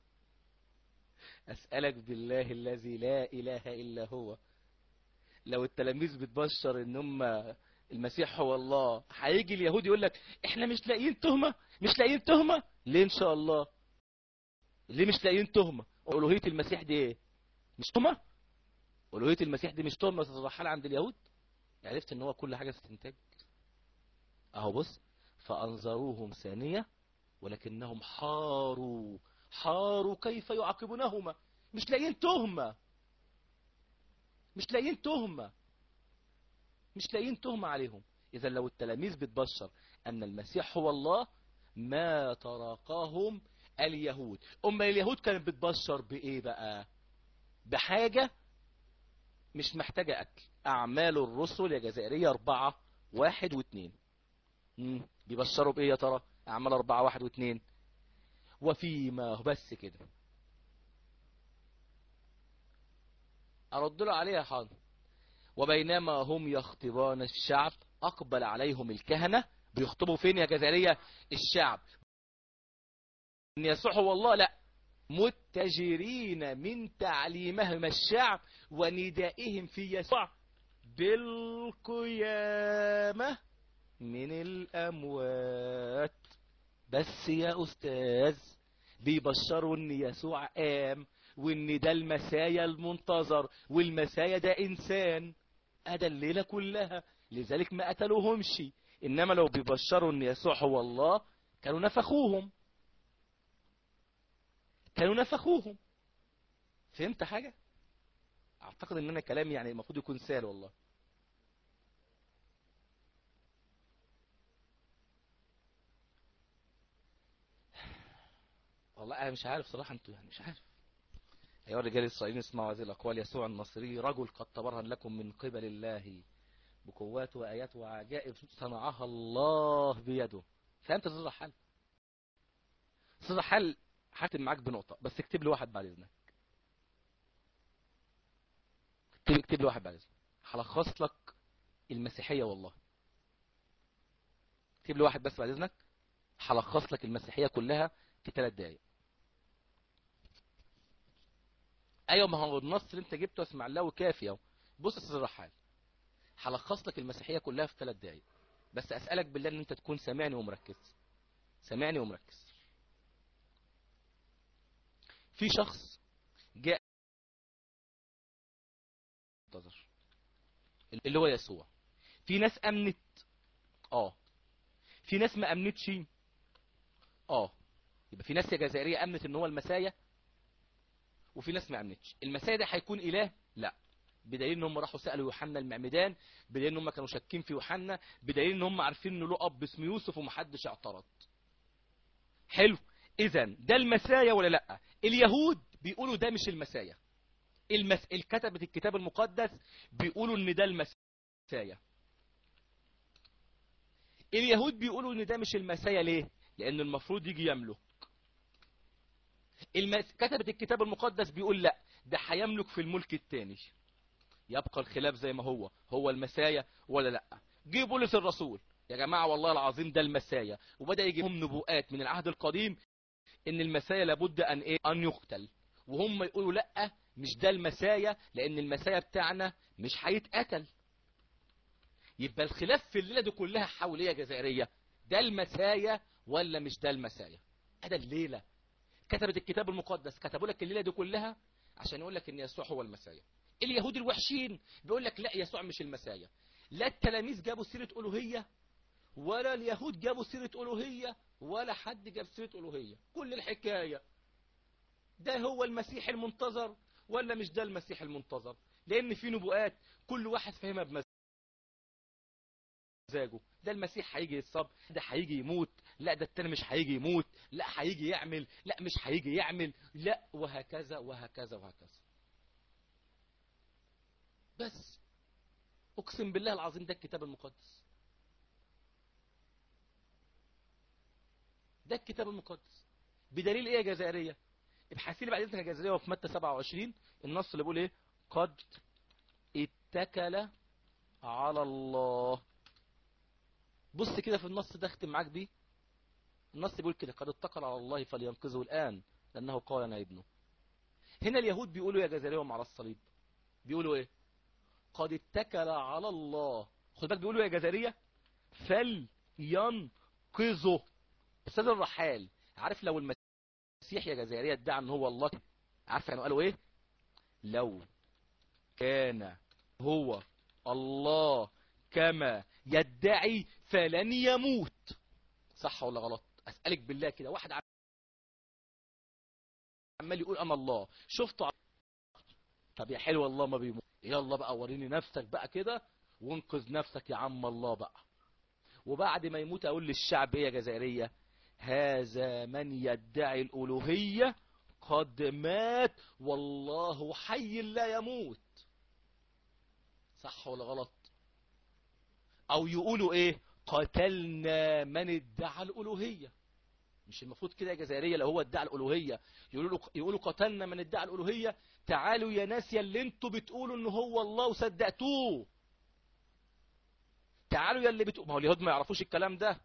أسألك بالله الذي لا إله إلا هو لو التلاميذ بتبشر ان هم المسيح هو الله هيجي اليهود يقول لك احنا مش لاقيين تهمة مش لاقيين تهمة ليه ان شاء الله ليه مش لاقيين تهمة ألوهية المسيح دي ايه مش تهمة ألوهية المسيح دي مش تهمة تترحل عند اليهود عرفت ان هو كل حاجة استنتاج اهو بص فأنظروهم ثانية ولكنهم حاروا حاروا كيف يعاقبونهما مش لاقيين تهمة مش لاقيين تهمة مش لاقيين تهمة عليهم إذا لو التلاميذ بتبشر أن المسيح هو الله ما تراقاهم اليهود أما اليهود كانت بتبشر بإيه بقى بحاجة مش محتاجة أكل أعمال الرسل يا جزائرية أربعة واحد واثنين مم. بيبشروا بإيه يا ترى أعمال أربعة واحد واثنين وفيما بس كده أرد له عليها حاضر وبينما هم يخطبان الشعب أقبل عليهم الكهنة بيخطبوا فين يا جزائرية الشعب إن يسوع هو الله لا متجرين من تعليمهم الشعب وندائهم في يسوع بالقيامة من الأموات بس يا أستاذ بيبشروا إن يسوع قام وإن ده المسايا المنتظر والمسايا ده إنسان أدى الليلة كلها لذلك ما قتلوهمش إنما لو بيبشروا إن يسوع هو الله كانوا نفخوهم كانوا نفخوهم فهمت حاجة أعتقد إن أنا كلامي يعني المفروض يكون سهل والله والله انا مش عارف صراحة انتوا يعني مش عارف ايها الرجال الاسرائيليين اسمعوا هذه الاقوال يسوع النصري رجل قد تبرهن لكم من قبل الله بقوات وايات وعجائب صنعها الله بيده فهمت يا استاذ رحال استاذ رحال هختم معاك بنقطة بس اكتب لي واحد بعد اذنك اكتب اكتب لي واحد بعد اذنك هلخص لك المسيحية والله اكتب لي واحد بس بعد اذنك هلخص لك المسيحية كلها في ثلاث دقايق ايوه ما هو النص اللي انت جبته اسمع الله وكافي اهو بص يا استاذ الرحال هلخص لك المسيحية كلها في ثلاث دقايق بس اسألك بالله ان انت تكون سامعني ومركز سامعني ومركز في شخص جاء انتظر اللي هو يسوع في ناس امنت اه في ناس ما امنتش اه يبقى في ناس يا جزائرية امنت ان هو المسايا وفي ناس ما امنتش المسايا ده هيكون اله لا بدليل ان هم راحوا سالوا يوحنا المعمدان بدليل ان هم كانوا شاكين في يوحنا بدليل ان هم عارفين انه له اب اسمه يوسف ومحدش اعترض حلو اذا ده المسايا ولا لا اليهود بيقولوا ده مش المسايا المس... الكتبة الكتاب المقدس بيقولوا ان ده المسايا اليهود بيقولوا ان ده مش المسايا ليه لان المفروض يجي يملك المس... كتبة الكتاب المقدس بيقول لا ده هيملك في الملك الثاني يبقى الخلاف زي ما هو هو المسايا ولا لا جه بولس الرسول يا جماعة والله العظيم ده المسايا وبدأ يجيهم نبوءات من العهد القديم ان المسايا لابد ان ايه ان يقتل وهم يقولوا لا مش ده المسايا لان المسايا بتاعنا مش هيتقتل يبقى الخلاف في الليلة دي كلها حول ايه يا جزائرية ده المسايا ولا مش ده المسايا هذا الليلة كتبت الكتاب المقدس كتبوا لك الليلة دي كلها عشان يقول لك ان يسوع هو المسايا اليهود الوحشين بيقول لك لا يسوع مش المسايا لا التلاميذ جابوا سيرة ألوهية ولا اليهود جابوا سيرة ألوهية ولا حد جاب سيرة ألوهية كل الحكاية ده هو المسيح المنتظر ولا مش ده المسيح المنتظر لأن في نبوءات كل واحد فهمها بمزاجه ده المسيح هيجي يتصاب ده هيجي يموت لا ده التاني مش هيجي يموت لا هيجي يعمل لا مش هيجي يعمل لا وهكذا وهكذا وهكذا بس اقسم بالله العظيم ده الكتاب المقدس ده الكتاب المقدس بدليل ايه يا جزائريه ابحثي لي بعد اذنك يا جزائريه وفي متى 27 النص اللي بيقول ايه قد اتكل على الله بص كده في النص ده اختم معاك بيه النص بيقول كده قد اتكل على الله فلينقذه الان لانه قال انا ابنه هنا اليهود بيقولوا يا جزائريه على الصليب بيقولوا ايه قد اتكل على الله خد بالك بيقولوا يا جزائريه فلينقذه استاذ الرحال عارف لو المسيح يا جزائريه ادعى ان هو الله عارف يعني قالوا ايه لو كان هو الله كما يدعي فلن يموت صح ولا غلط اسالك بالله كده واحد عمال يقول انا الله شفته طب يا حلو الله ما بيموت يلا بقى وريني نفسك بقى كده وانقذ نفسك يا عم الله بقى وبعد ما يموت اقول للشعب ايه يا جزائريه هذا من يدعي الالوهيه قد مات والله حي لا يموت صح ولا غلط او يقولوا ايه قتلنا من ادعى الالوهيه مش المفروض كده يا جزائريه لو هو ادعى الالوهيه يقولوا يقولوا قتلنا من ادعى الالوهيه تعالوا يا ناس يا اللي انتوا بتقولوا ان هو الله وصدقتوه تعالوا يا اللي بتقولوا ما هو اليهود ما يعرفوش الكلام ده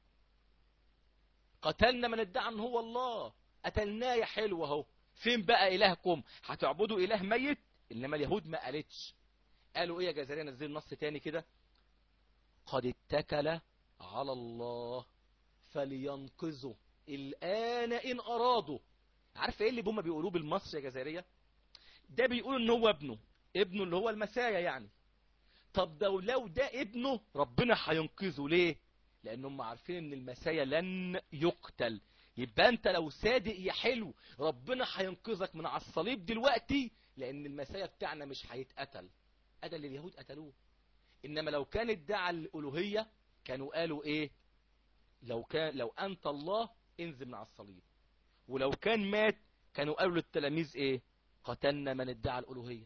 قتلنا من ادعى ان هو الله قتلناه يا حلو اهو فين بقى الهكم هتعبدوا اله ميت انما اليهود ما قالتش قالوا ايه يا جزائريه نزلوا النص تاني كده قد اتكل على الله فلينقذه الآن إن أرادوا عارف ايه اللي هم بيقولوه بالمصر يا جزائرية ده بيقولوا ان هو ابنه ابنه اللي هو المسايا يعني طب ده لو ده ابنه ربنا هينقذه ليه لان هم عارفين ان المسايا لن يقتل يبقى انت لو صادق يا حلو ربنا هينقذك من على الصليب دلوقتي لان المسايا بتاعنا مش هيتقتل ادى اللي اليهود قتلوه انما لو كان ادعى الالوهيه كانوا قالوا ايه لو كان لو انت الله انزل من على الصليب ولو كان مات كانوا قالوا للتلاميذ ايه قتلنا من ادعى الالوهيه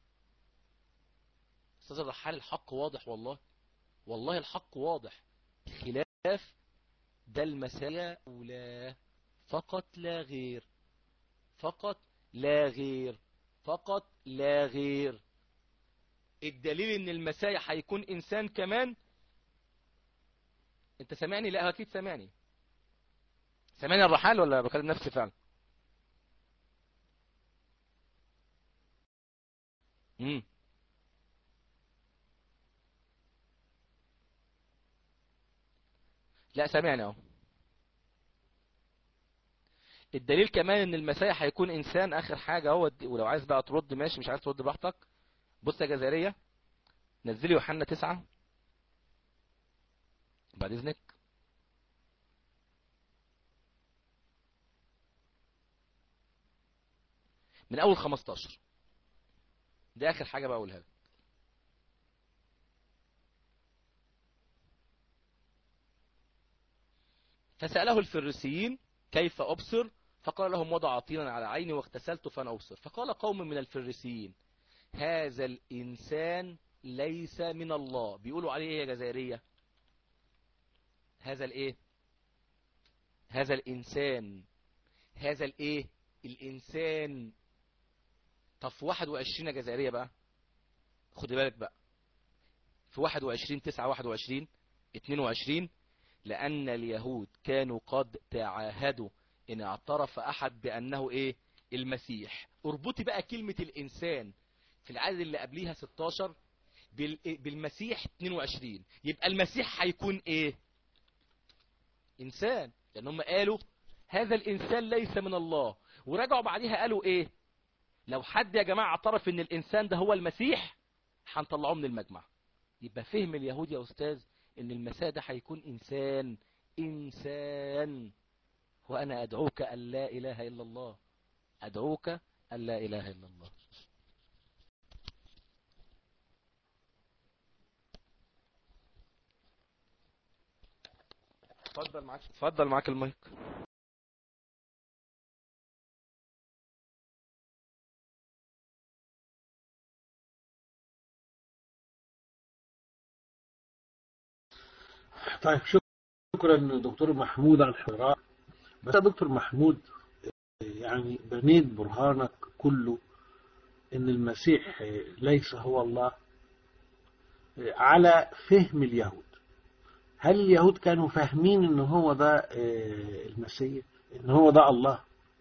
استاذ الرحال الحق واضح والله والله الحق واضح خلاف ده المسايا ولا فقط لا غير فقط لا غير فقط لا غير الدليل ان المسايا هيكون انسان كمان انت سامعني لا اكيد سامعني سامعني الرحال ولا بكلم نفسي فعلا امم لا سامعني اهو الدليل كمان ان المسيح هيكون انسان اخر حاجة هو ولو عايز بقى ترد ماشي مش عايز ترد براحتك بص يا جزائرية نزلي يوحنا تسعة بعد اذنك من اول 15 دي اخر حاجة بقولها لك فسأله الفريسيين كيف أبصر فقال لهم وضع طينا على عيني واغتسلت فأنا أبصر فقال قوم من الفريسيين هذا الإنسان ليس من الله بيقولوا عليه إيه يا جزائرية هذا الإيه هذا الإنسان هذا الإيه الإنسان طب في 21 يا جزائرية بقى خد بالك بقى في 21 9 21 22 لأن اليهود كانوا قد تعاهدوا إن اعترف أحد بأنه إيه المسيح اربطي بقى كلمة الإنسان في العدد اللي قبليها 16 بالمسيح 22 يبقى المسيح هيكون إيه إنسان لأن هم قالوا هذا الإنسان ليس من الله ورجعوا بعديها قالوا إيه لو حد يا جماعة اعترف إن الإنسان ده هو المسيح هنطلعوه من المجمع يبقى فهم اليهود يا أستاذ ان المسيح ده هيكون انسان انسان وانا ادعوك ان لا اله الا الله ادعوك ان لا اله الا الله اتفضل معاك اتفضل معاك المايك طيب شكرا دكتور محمود على الحوار بس يا دكتور محمود يعني بنيت برهانك كله ان المسيح ليس هو الله على فهم اليهود هل اليهود كانوا فاهمين ان هو ده المسيح ان هو ده الله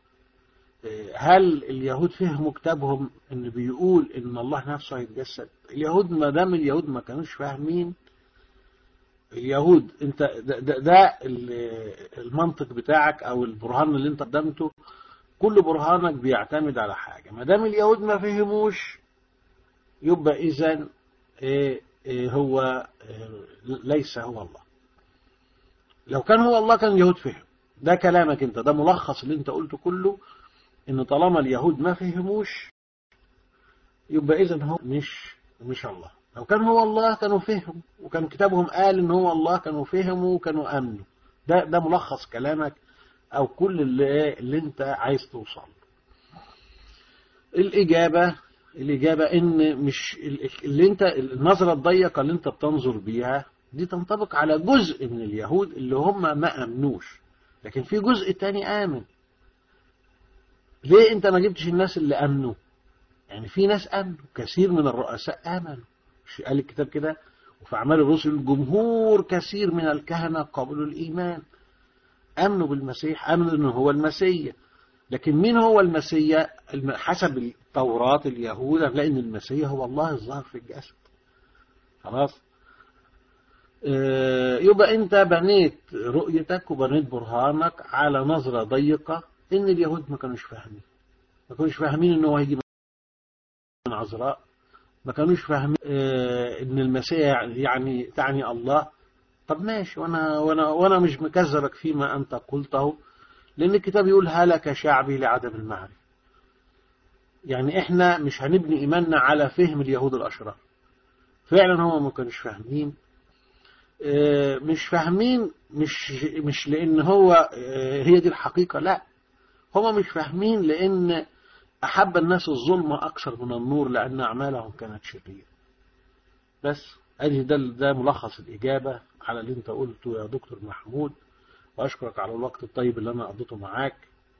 هل اليهود فهموا كتابهم ان بيقول ان الله نفسه هيتجسد اليهود ما دام اليهود ما كانوش فاهمين اليهود انت ده, ده, ده المنطق بتاعك او البرهان اللي انت قدمته كل برهانك بيعتمد على حاجة ما دام اليهود ما فهموش يبقى اذا ايه ايه هو ايه ليس هو الله لو كان هو الله كان اليهود فهم ده كلامك انت ده ملخص اللي انت قلته كله ان طالما اليهود ما فهموش يبقى اذا هو مش مش الله لو كان هو الله كانوا فهموا وكان كتابهم قال ان هو الله كانوا فهموا وكانوا امنوا ده ده ملخص كلامك او كل اللي, اللي انت عايز توصل الاجابه الاجابه ان مش اللي انت النظره الضيقه اللي انت بتنظر بيها دي تنطبق على جزء من اليهود اللي هم ما امنوش لكن في جزء تاني امن ليه انت ما جبتش الناس اللي امنوا يعني في ناس امنوا كثير من الرؤساء امنوا قال الكتاب كده وفي أعمال الرسل جمهور كثير من الكهنة قبلوا الإيمان أمنوا بالمسيح أمنوا أنه هو المسيح لكن مين هو المسيح حسب التوراة اليهود هنلاقي أن المسيح هو الله الظاهر في الجسد خلاص يبقى أنت بنيت رؤيتك وبنيت برهانك على نظرة ضيقة أن اليهود ما كانوش فاهمين ما كانوش فاهمين أنه هيجي من عذراء ما كانوش فاهمين ان المسيح يعني تعني الله طب ماشي وانا وانا وانا مش مكذبك فيما انت قلته لان الكتاب يقول هلك شعبي لعدم المعرفه يعني احنا مش هنبني ايماننا على فهم اليهود الاشرار فعلا هم ما كانوش فاهمين مش فاهمين مش مش لان هو هي دي الحقيقه لا هم مش فاهمين لأن أحب الناس الظلم أكثر من النور لأن أعمالهم كانت شريرة بس أدي ده ده ملخص الإجابة على اللي أنت قلته يا دكتور محمود وأشكرك على الوقت الطيب اللي أنا قضيته معاك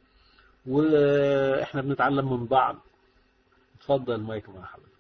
وإحنا بنتعلم من بعض اتفضل المايك مع حضرتك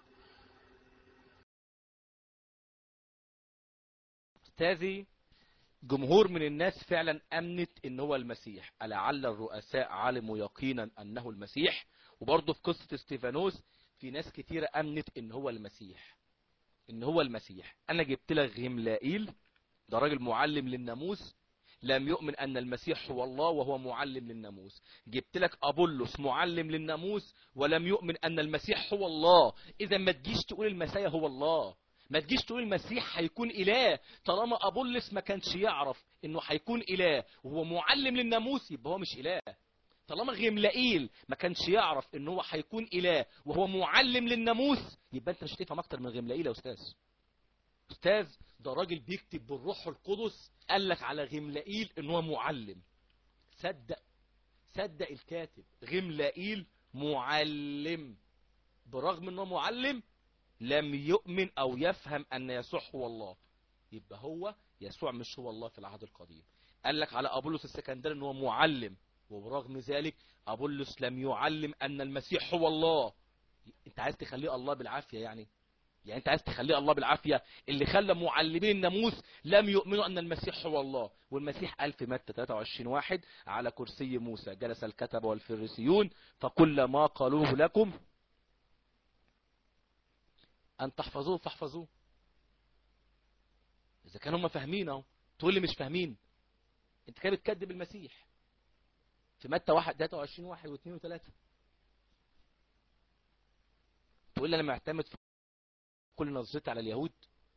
أستاذي جمهور من الناس فعلا أمنت إن هو المسيح ألعل الرؤساء علموا يقينا أنه المسيح وبرضه في قصة استيفانوس في ناس كتيرة أمنت إن هو المسيح إن هو المسيح أنا جبت لك غملائيل ده راجل معلم للناموس لم يؤمن أن المسيح هو الله وهو معلم للناموس جبت لك أبولس معلم للناموس ولم يؤمن أن المسيح هو الله إذا ما تجيش تقول المسيح هو الله ما تجيش تقول المسيح هيكون إله طالما أبولس ما كانش يعرف إنه هيكون إله وهو معلم للناموس يبقى هو مش إله طالما غملائيل ما كانش يعرف إن هو هيكون إله وهو معلم للناموس يبقى أنت مش هتفهم أكتر من غملائيل يا أستاذ أستاذ ده راجل بيكتب بالروح القدس قال لك على غملائيل إن هو معلم صدق صدق الكاتب غملائيل معلم برغم إنه معلم لم يؤمن أو يفهم أن يسوع هو الله يبقى هو يسوع مش هو الله في العهد القديم قال لك على أبولس السكندري أنه معلم وبرغم ذلك أبولس لم يعلم أن المسيح هو الله أنت عايز تخليه الله بالعافية يعني يعني أنت عايز تخليه الله بالعافية اللي خلى معلمين الناموس لم يؤمنوا أن المسيح هو الله والمسيح قال في متى 23 واحد على كرسي موسى جلس الكتب والفريسيون فكل ما قالوه لكم أن تحفظوه فاحفظوه إذا كانوا هم فاهمين أهو تقول لي مش فاهمين أنت كده بتكذب المسيح في متى 1 23 1 و2 و3 تقول لي أنا معتمد في كل نظرتي على اليهود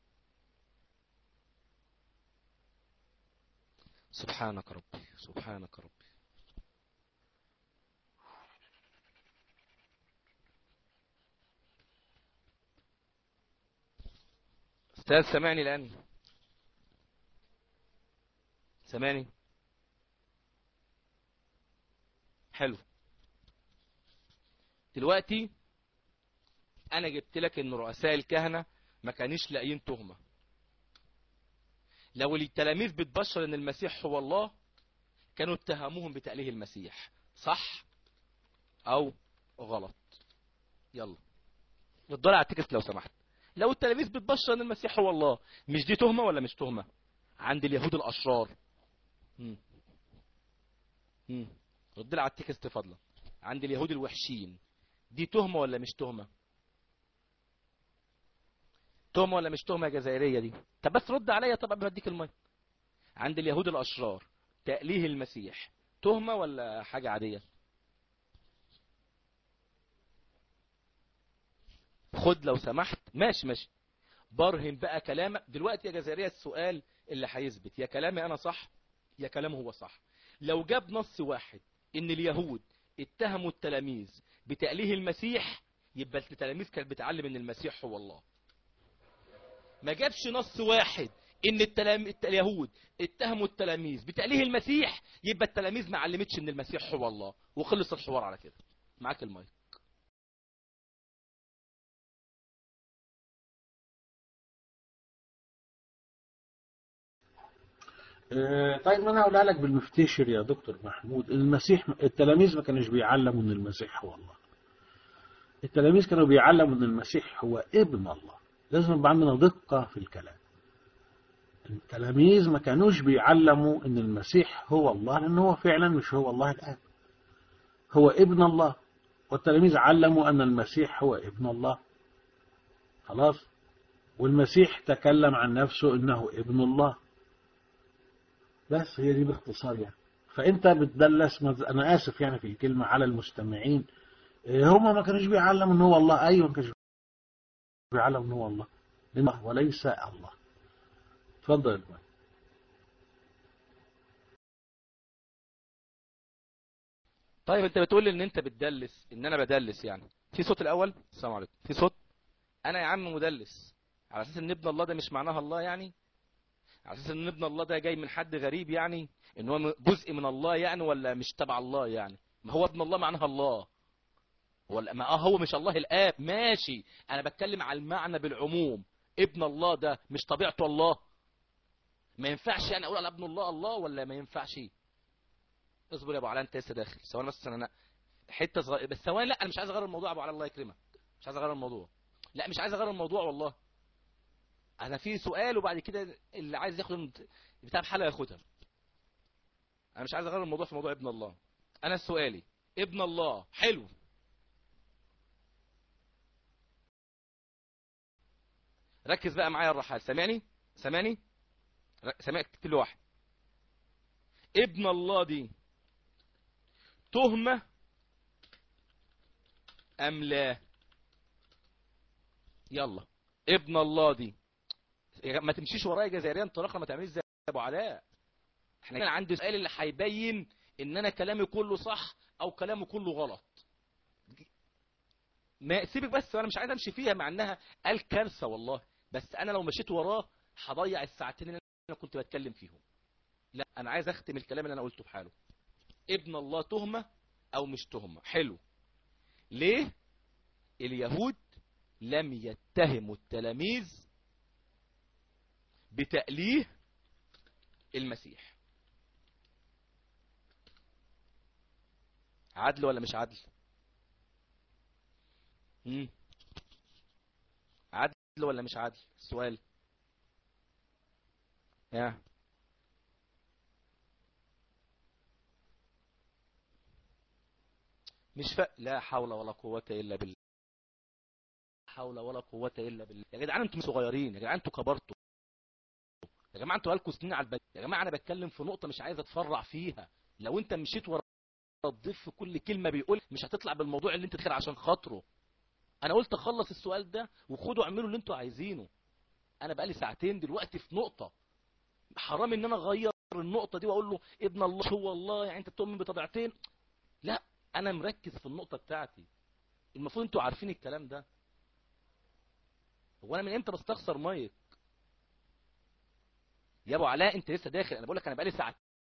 سبحانك ربي سبحانك ربي أستاذ سامعني الآن سامعني حلو دلوقتي أنا جبت لك إن رؤساء الكهنة ما كانش لاقيين تهمة لو التلاميذ بتبشر إن المسيح هو الله كانوا اتهموهم بتأليه المسيح صح أو غلط يلا اتضل على التكست لو سمحت لو التلاميذ بتبشر ان المسيح هو الله مش دي تهمه ولا مش تهمه عند اليهود الاشرار امم امم رد لي على التكست فضلا عند اليهود الوحشين دي تهمه ولا مش تهمه تهمه ولا مش تهمه جزائريه دي طب بس رد عليا طب قبل ما اديك المايك عند اليهود الاشرار تأليه المسيح تهمه ولا حاجه عاديه خد لو سمحت ماشي ماشي برهن بقى كلامك دلوقتي يا جزائرية السؤال اللي هيثبت يا كلامي انا صح يا كلامه هو صح لو جاب نص واحد ان اليهود اتهموا التلاميذ بتأليه المسيح يبقى التلاميذ كانت بتعلم ان المسيح هو الله ما جابش نص واحد ان التلام... اليهود اتهموا التلاميذ بتأليه المسيح يبقى التلاميذ ما علمتش ان المسيح هو الله وخلص الحوار على كده معاك المايك آه، طيب ما انا اقولها لك بالمفتشر يا دكتور محمود المسيح التلاميذ ما كانوش بيعلموا ان المسيح هو الله التلاميذ كانوا بيعلموا ان المسيح هو ابن الله لازم يبقى عندنا دقة في الكلام التلاميذ ما كانوش بيعلموا ان المسيح هو الله لان هو فعلا مش هو الله الان هو ابن الله والتلاميذ علموا ان المسيح هو ابن الله خلاص والمسيح تكلم عن نفسه انه ابن الله بس هي دي باختصار يعني فانت بتدلس مز... انا اسف يعني في الكلمه على المستمعين إيه، هما ما كانوش بيعلموا ان هو الله ايوه ما كانوش بيعلموا ان هو الله لأنه وليس الله اتفضل يا جماعة. طيب انت بتقول لي ان انت بتدلس ان انا بدلس يعني في صوت الاول السلام عليكم في صوت انا يا عم مدلس على اساس ان ابن الله ده مش معناها الله يعني على اساس ان ابن الله ده جاي من حد غريب يعني ان هو جزء من الله يعني ولا مش تبع الله يعني ما هو ابن الله معناها الله ولا ما هو مش الله الاب ماشي انا بتكلم على المعنى بالعموم ابن الله ده مش طبيعته الله ما ينفعش انا اقول على ابن الله الله ولا ما ينفعش اصبر يا ابو علاء انت لسه داخل ثواني بس انا حته صغيره بس ثواني لا انا مش عايز اغير الموضوع يا ابو علاء الله يكرمك مش عايز اغير الموضوع لا مش عايز اغير الموضوع والله انا في سؤال وبعد كده اللي عايز ياخد بتاع حلقه ياخدها انا مش عايز اغير الموضوع في موضوع ابن الله انا سؤالي ابن الله حلو ركز بقى معايا الرحال سامعني سامعني سامعك كل واحد ابن الله دي تهمة ام لا يلا ابن الله دي ما تمشيش ورايا جزائريا انطلاقا ما تعمليش زي ابو علاء احنا كان عندي سؤال اللي هيبين ان انا كلامي كله صح او كلامي كله غلط ما سيبك بس وانا مش عايز امشي فيها مع انها قال كارثه والله بس انا لو مشيت وراه هضيع الساعتين اللي انا كنت بتكلم فيهم لا انا عايز اختم الكلام اللي انا قلته بحاله ابن الله تهمه او مش تهمه حلو ليه اليهود لم يتهموا التلاميذ بتأليه المسيح عدل ولا مش عدل مم. عدل ولا مش عدل السؤال يا مش ف... لا حول ولا قوة إلا بالله حول ولا قوة إلا بالله يا جدعان انتم صغيرين يا جدعان انتم كبرتوا يا جماعة انتوا بقالكم سنين على البدء يا جماعة أنا بتكلم في نقطة مش عايز أتفرع فيها لو أنت مشيت ورا الضيف في كل كلمة بيقول مش هتطلع بالموضوع اللي أنت تخير عشان خاطره أنا قلت أخلص السؤال ده وخدوا اعملوا اللي أنتوا عايزينه أنا بقالي ساعتين دلوقتي في نقطة حرام إن أنا أغير النقطة دي وأقول له ابن الله هو الله يعني أنت بتؤمن بطبيعتين لا أنا مركز في النقطة بتاعتي المفروض أنتوا عارفين الكلام ده هو أنا من إمتى بستخسر مايك يا ابو علاء انت لسه داخل انا بقول لك انا بقالي ساعه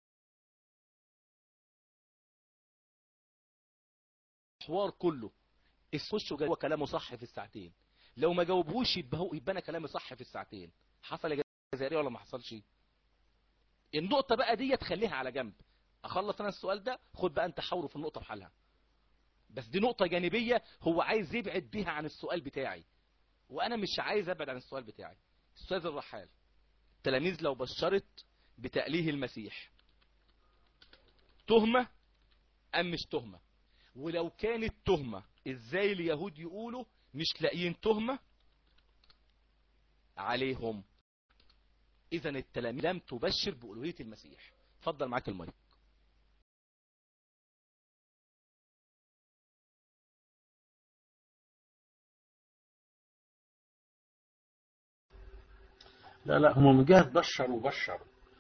الحوار كله السوش جوه كلامه صح في الساعتين لو ما جاوبهوش يبقى هو يبقى انا كلامي صح في الساعتين حصل يا جزائري ولا ما حصلش النقطه بقى دي تخليها على جنب اخلص انا السؤال ده خد بقى انت حاوره في النقطه بحالها بس دي نقطه جانبيه هو عايز يبعد بيها عن السؤال بتاعي وانا مش عايز ابعد عن السؤال بتاعي استاذ الرحال التلاميذ لو بشرت بتأليه المسيح تهمة أم مش تهمة ولو كانت تهمة إزاي اليهود يقولوا مش لاقيين تهمة عليهم إذا التلاميذ لم تبشر بألوهية المسيح اتفضل معاك المايك لا لا هم من جهة بشر وبشر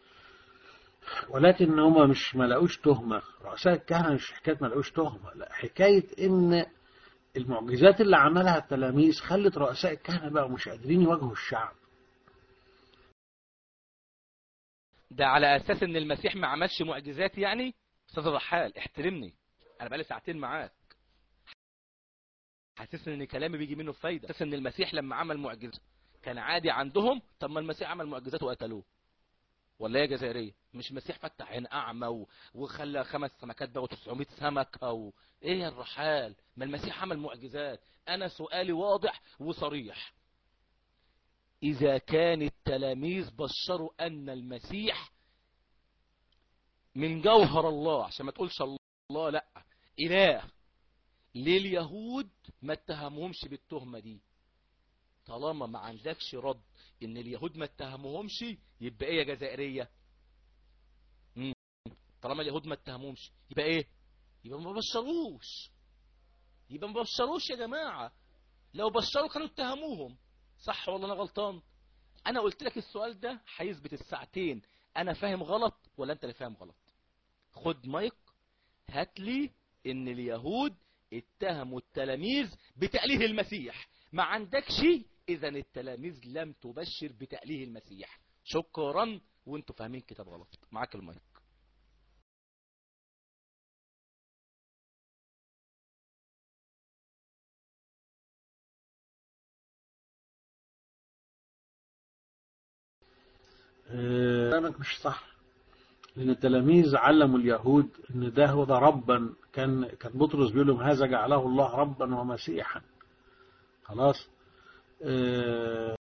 ولكن هم مش ما لقوش تهمة رؤساء الكهنة مش حكاية ما لقوش تهمة لا حكاية ان المعجزات اللي عملها التلاميذ خلت رؤساء الكهنة بقى مش قادرين يواجهوا الشعب ده على أساس إن المسيح ما عملش معجزات يعني أستاذ الرحال احترمني أنا بقالي ساعتين معاك حاسس إن كلامي بيجي منه فايدة حاسس إن المسيح لما عمل معجزة كان عادي عندهم طب ما المسيح عمل معجزات وقتلوه ولا يا جزائرية مش المسيح فتح عين أعمى و... وخلى خمس سمكات بقوا 900 سمكة و... إيه يا الرحال ما المسيح عمل معجزات أنا سؤالي واضح وصريح إذا كان التلاميذ بشروا أن المسيح من جوهر الله عشان ما تقولش الله لا إله لليهود ما اتهمهمش بالتهمة دي طالما ما عندكش رد ان اليهود ما اتهموهمش يبقى ايه يا جزائريه مم. طالما اليهود ما اتهموهمش يبقى ايه يبقى ما بشروش يبقى ما بشروش يا جماعه لو بشروا كانوا اتهموهم صح ولا انا غلطان انا قلت لك السؤال ده هيثبت الساعتين انا فاهم غلط ولا انت اللي فاهم غلط خد مايك هات لي ان اليهود اتهموا التلاميذ بتأليه المسيح ما عندكش اذا التلاميذ لم تبشر بتأليه المسيح شكرا وانتوا فاهمين كتاب غلط معاك المايك آه، كلامك مش صح لأن التلاميذ علموا اليهود إن ده هو ده ربا كان كان بطرس بيقول لهم هذا جعله الله ربا ومسيحا خلاص آه،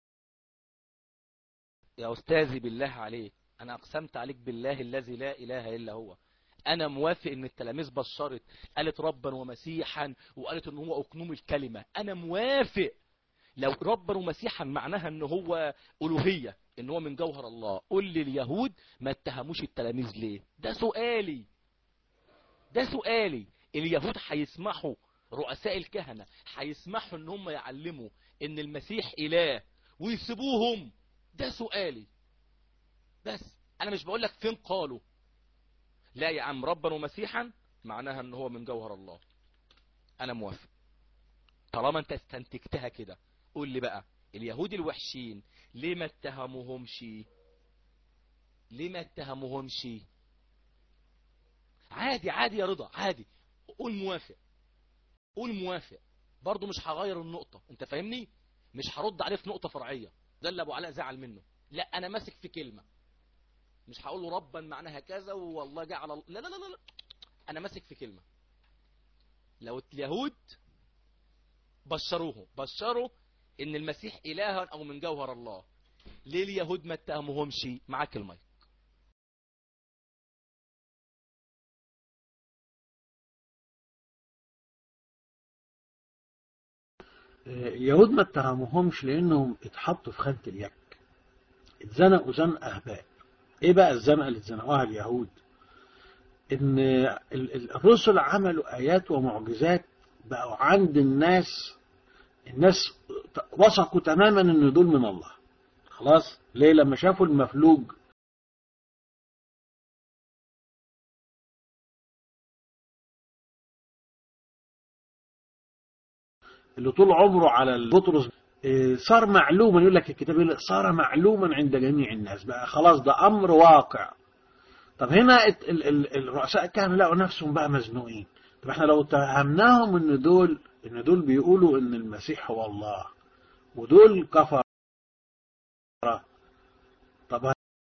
يا أستاذي بالله عليك أنا أقسمت عليك بالله الذي لا إله إلا هو أنا موافق إن التلاميذ بشرت قالت ربا ومسيحا وقالت إن هو أقنوم الكلمة أنا موافق لو ربا ومسيحا معناها إن هو ألوهية إن هو من جوهر الله قول لي اليهود ما اتهموش التلاميذ ليه ده سؤالي ده سؤالي اليهود هيسمحوا رؤساء الكهنة هيسمحوا إن هم يعلموا إن المسيح إله ويسيبوهم ده سؤالي بس انا مش بقول لك فين قالوا لا يا عم ربا ومسيحا معناها ان هو من جوهر الله انا موافق طالما انت استنتجتها كده قول لي بقى اليهود الوحشين ليه ما اتهموهمش ليه ما اتهموهمش عادي عادي يا رضا عادي قول موافق قول موافق برضه مش هغير النقطة انت فاهمني مش هرد عليه في نقطة فرعية ده اللي ابو علاء زعل منه لا انا ماسك في كلمة مش هقول له ربا معناها كذا والله جعل ال- لا لا لا لا انا ماسك في كلمة لو اليهود بشروه بشروا ان المسيح اله او من جوهر الله ليه اليهود ما اتهموهمش معاك المايك اليهود ما اتهموهمش لانهم اتحطوا في خانة اليك اتزنقوا زنقة اهباء ايه بقى الزنقة اللي اتزنقوها اليهود ان ال- ال- الرسل عملوا ايات ومعجزات بقوا عند الناس الناس ت- وثقوا تماما ان دول من الله خلاص ليه لما شافوا المفلوج اللي طول عمره على البطرس إيه، صار معلوما يقول لك الكتاب يقول لك صار معلوما عند جميع الناس بقى خلاص ده امر واقع طب هنا ال- ال- ال- الرؤساء الكهنه لقوا نفسهم بقى مزنوقين طب احنا لو اتهمناهم ان دول ان دول بيقولوا ان المسيح هو الله ودول كفر طب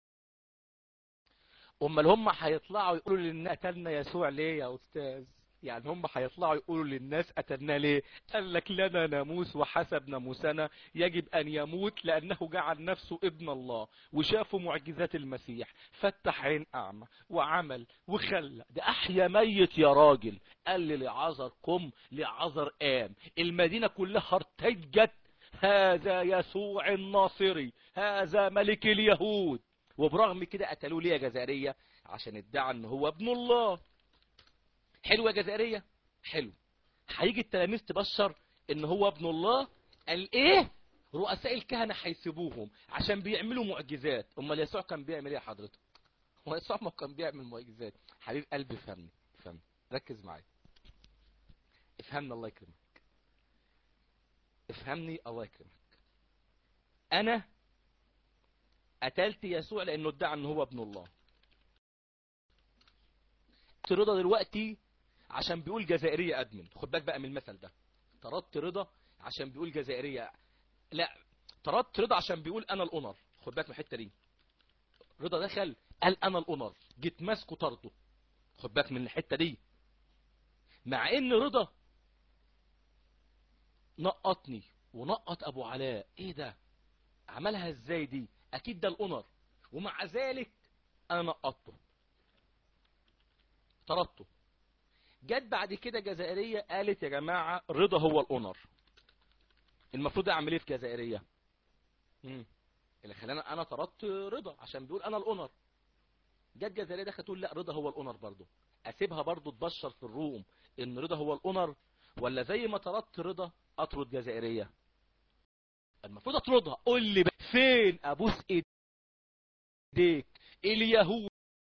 امال هم هيطلعوا يقولوا للناس قتلنا يسوع ليه يا استاذ يعني هم هيطلعوا يقولوا للناس قتلنا ليه قال لك لنا ناموس وحسب ناموسنا يجب ان يموت لانه جعل نفسه ابن الله وشافوا معجزات المسيح فتح عين اعمى وعمل وخلى ده احيا ميت يا راجل قال لي لعذر قم لعذر قام المدينه كلها ارتجت هذا يسوع الناصري هذا ملك اليهود وبرغم كده قتلوه ليه يا جزائرية عشان ادعى ان هو ابن الله حلو يا جزائرية حلو هيجي التلاميذ تبشر ان هو ابن الله قال ايه رؤساء الكهنة هيسيبوهم عشان بيعملوا معجزات امال يسوع كان بيعمل ايه يا حضرتك هو يسوع ما كان بيعمل معجزات حبيب قلبي افهمني افهمني ركز معايا افهمني الله يكرمك افهمني الله يكرمك انا قتلت يسوع لانه ادعى ان هو ابن الله رضا دلوقتي عشان بيقول جزائرية ادمن خد بالك بقى من المثل ده طردت رضا عشان بيقول جزائرية لا طردت رضا عشان بيقول انا الاونر خد بالك من الحته دي رضا دخل قال انا الاونر جيت ماسكه طرده خد بالك من الحته دي مع ان رضا نقطني ونقط ابو علاء ايه ده عملها ازاي دي اكيد ده الاونر ومع ذلك انا نقطته طردته جت بعد كده جزائرية قالت يا جماعة رضا هو الاونر المفروض اعمل ايه في جزائرية مم. اللي خلاني انا طردت رضا عشان بيقول انا الاونر جت جزائرية دخلت تقول لا رضا هو الاونر برضه اسيبها برضه تبشر في الروم ان رضا هو الاونر ولا زي ما طردت رضا اطرد جزائرية المفروض اطردها قول لي بقى فين ابوس ايديك اليهود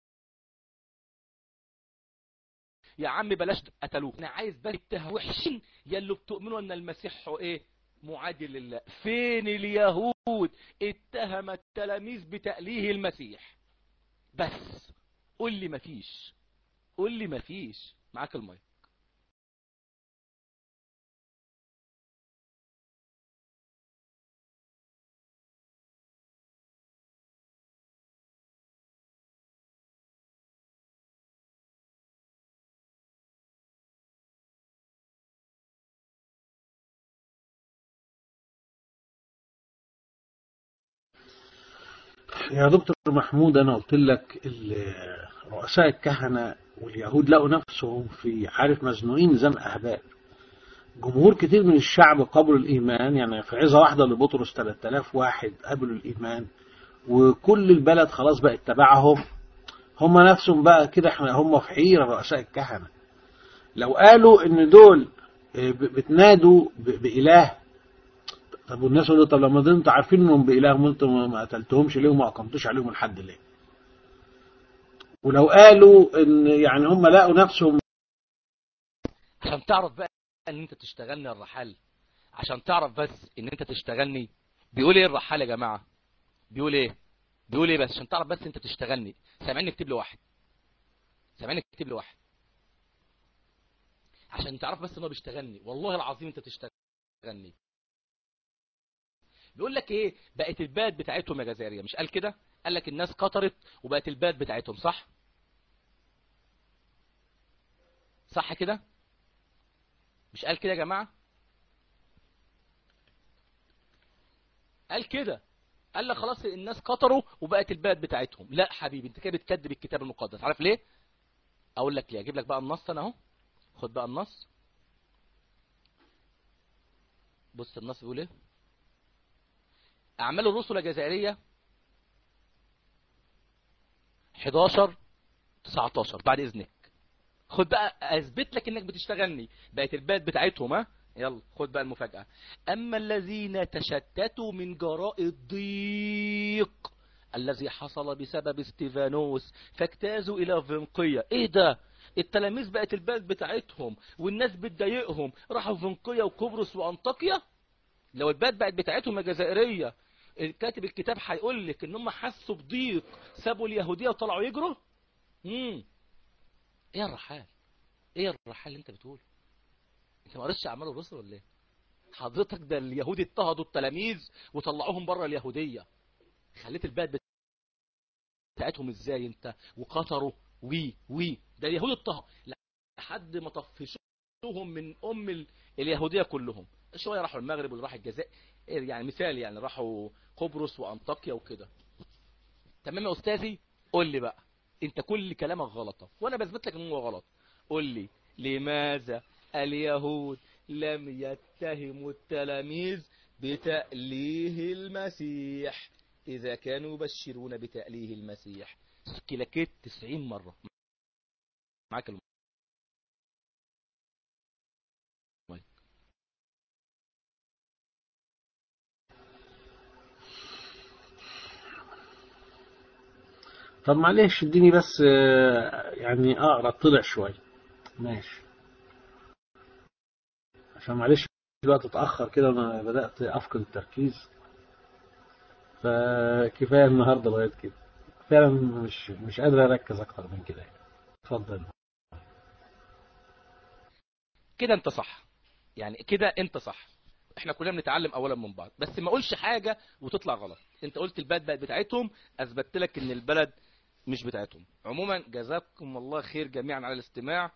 يا عم بلاش قتلوه انا عايز بس اتهم وحشين يا اللي بتؤمنوا ان المسيح هو ايه معادي لله فين اليهود اتهم التلاميذ بتأليه المسيح بس قول لي مفيش قول لي مفيش معاك المايك يا دكتور محمود أنا قلت لك ال- رؤساء الكهنة واليهود لقوا نفسهم في عارف مزنوقين زنق أهبال جمهور كتير من الشعب قبلوا الإيمان يعني في عظة واحدة لبطرس 3000 واحد قبلوا الإيمان وكل البلد خلاص بقت تبعهم هم نفسهم بقى كده احنا هم في حيرة رؤساء الكهنة لو قالوا ان دول اه، ب- بتنادوا ب- بإله طب والناس يقولوا طب لما دول انتوا عارفين انهم بإله وانتوا ما- ما قتلتهمش ليه وما أقمتوش عليهم الحد ليه ولو قالوا ان يعني هم لقوا نفسهم عشان تعرف بقى ان انت تشتغلني يا الرحال عشان تعرف بس ان انت تشتغلني بيقول ايه الرحال يا جماعه بيقول ايه بيقول ايه بس عشان تعرف بس انت تشتغلني سامعني اكتب لي واحد سامعني اكتب لي واحد عشان تعرف بس ان هو بيشتغلني والله العظيم انت تشتغلني بيقول لك ايه بقت الباد بتاعتهم يا جزائريه مش قال كده قال لك الناس قطرت وبقت الباد بتاعتهم صح صح كده مش قال كده يا جماعه قال كده قال لك خلاص الناس قطروا وبقت البلد بتاعتهم لا حبيبي انت كده بتكذب الكتاب المقدس عارف ليه اقول لك ليه اجيب لك بقى النص انا اهو خد بقى النص بص النص بيقول ايه اعمال الرسل الجزائريه 11 19 بعد اذنك خد بقى اثبت لك انك بتشتغلني بقت البلد بتاعتهم ها يلا خد بقى المفاجأة أما الذين تشتتوا من جراء الضيق الذي حصل بسبب استيفانوس فاجتازوا إلى فينقية إيه ده التلاميذ بقت البلد بتاعتهم والناس بتضايقهم راحوا فينقية وقبرص وأنطاكيا لو البلد بقت بتاعتهم الجزائرية كاتب الكتاب هيقول لك ان هم حسوا بضيق سابوا اليهودية وطلعوا يجروا امم ايه يا الرحال ايه الرحال اللي انت بتقوله انت ما قريتش اعمال الرسل ولا ايه حضرتك ده اليهود اضطهدوا التلاميذ وطلعوهم بره اليهوديه خليت البلد بتاعتهم ازاي انت وقطروا وي وي ده اليهود اضطهدوا لحد ما طفشوهم من ام ال- اليهوديه كلهم شويه راحوا المغرب واللي راح الجزائر يعني مثال يعني راحوا قبرص وانطاكيا وكده تمام يا استاذي قول لي بقى انت كل كلامك غلطه وانا بثبت لك ان هو غلط قول لي لماذا اليهود لم يتهموا التلاميذ بتأليه المسيح إذا كانوا يبشرون بتأليه المسيح كلاكيت 90 مرة معاك الم... طب معلش اديني بس آه، يعني اقرا طلع شويه ماشي عشان معلش الوقت اتاخر كده انا بدات افقد التركيز فكفايه النهارده لغايه كده فعلا مش مش قادر اركز اكتر من كده اتفضل كده انت صح يعني كده انت صح احنا كلنا بنتعلم اولا من بعض بس ما اقولش حاجة وتطلع غلط انت قلت البلد بقت بتاعتهم اثبتت لك ان البلد مش بتاعتهم عموما جزاكم الله خير جميعا على الاستماع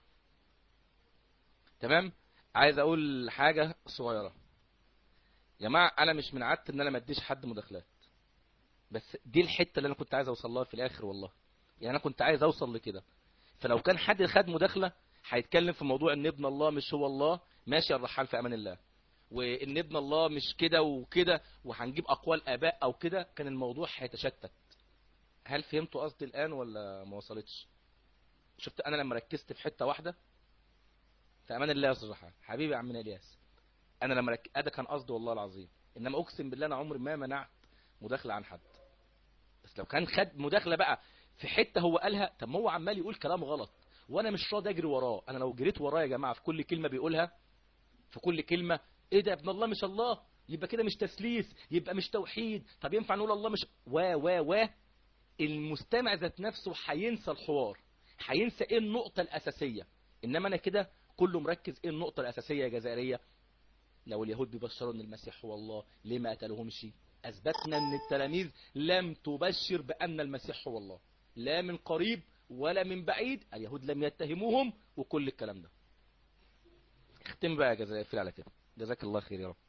تمام عايز اقول حاجة صغيرة يا جماعة انا مش من عادتي ان انا ما اديش حد مداخلات بس دي الحتة اللي انا كنت عايز اوصل لها في الاخر والله يعني انا كنت عايز اوصل لكده فلو كان حد خد مداخلة هيتكلم في موضوع ان ابن الله مش هو الله ماشي الرحال في امان الله وان ابن الله مش كده وكده وهنجيب اقوال اباء او كده كان الموضوع هيتشتت هل فهمتوا قصدي الان ولا ما وصلتش شفت انا لما ركزت في حته واحده في امان الله يا استاذ رحال حبيبي يا عمنا الياس انا لما رك... ده كان قصدي والله العظيم انما اقسم بالله انا عمري ما منعت مداخله عن حد بس لو كان خد مداخله بقى في حته هو قالها طب ما هو عمال يقول كلام غلط وانا مش راضي اجري وراه انا لو جريت وراه يا جماعه في كل كلمه بيقولها في كل كلمه ايه ده ابن الله مش الله يبقى كده مش تسليس يبقى مش توحيد طب ينفع نقول الله مش وا وا وا المستمع ذات نفسه هينسى الحوار هينسى ايه النقطه الاساسيه انما انا كده كله مركز ايه النقطه الاساسيه يا جزائريه لو اليهود بيبشروا ان المسيح هو الله ليه ما قتلوهمش اثبتنا ان التلاميذ لم تبشر بان المسيح هو الله لا من قريب ولا من بعيد اليهود لم يتهموهم وكل الكلام ده اختم بقى يا جزائر على كده جزاك الله خير يا رب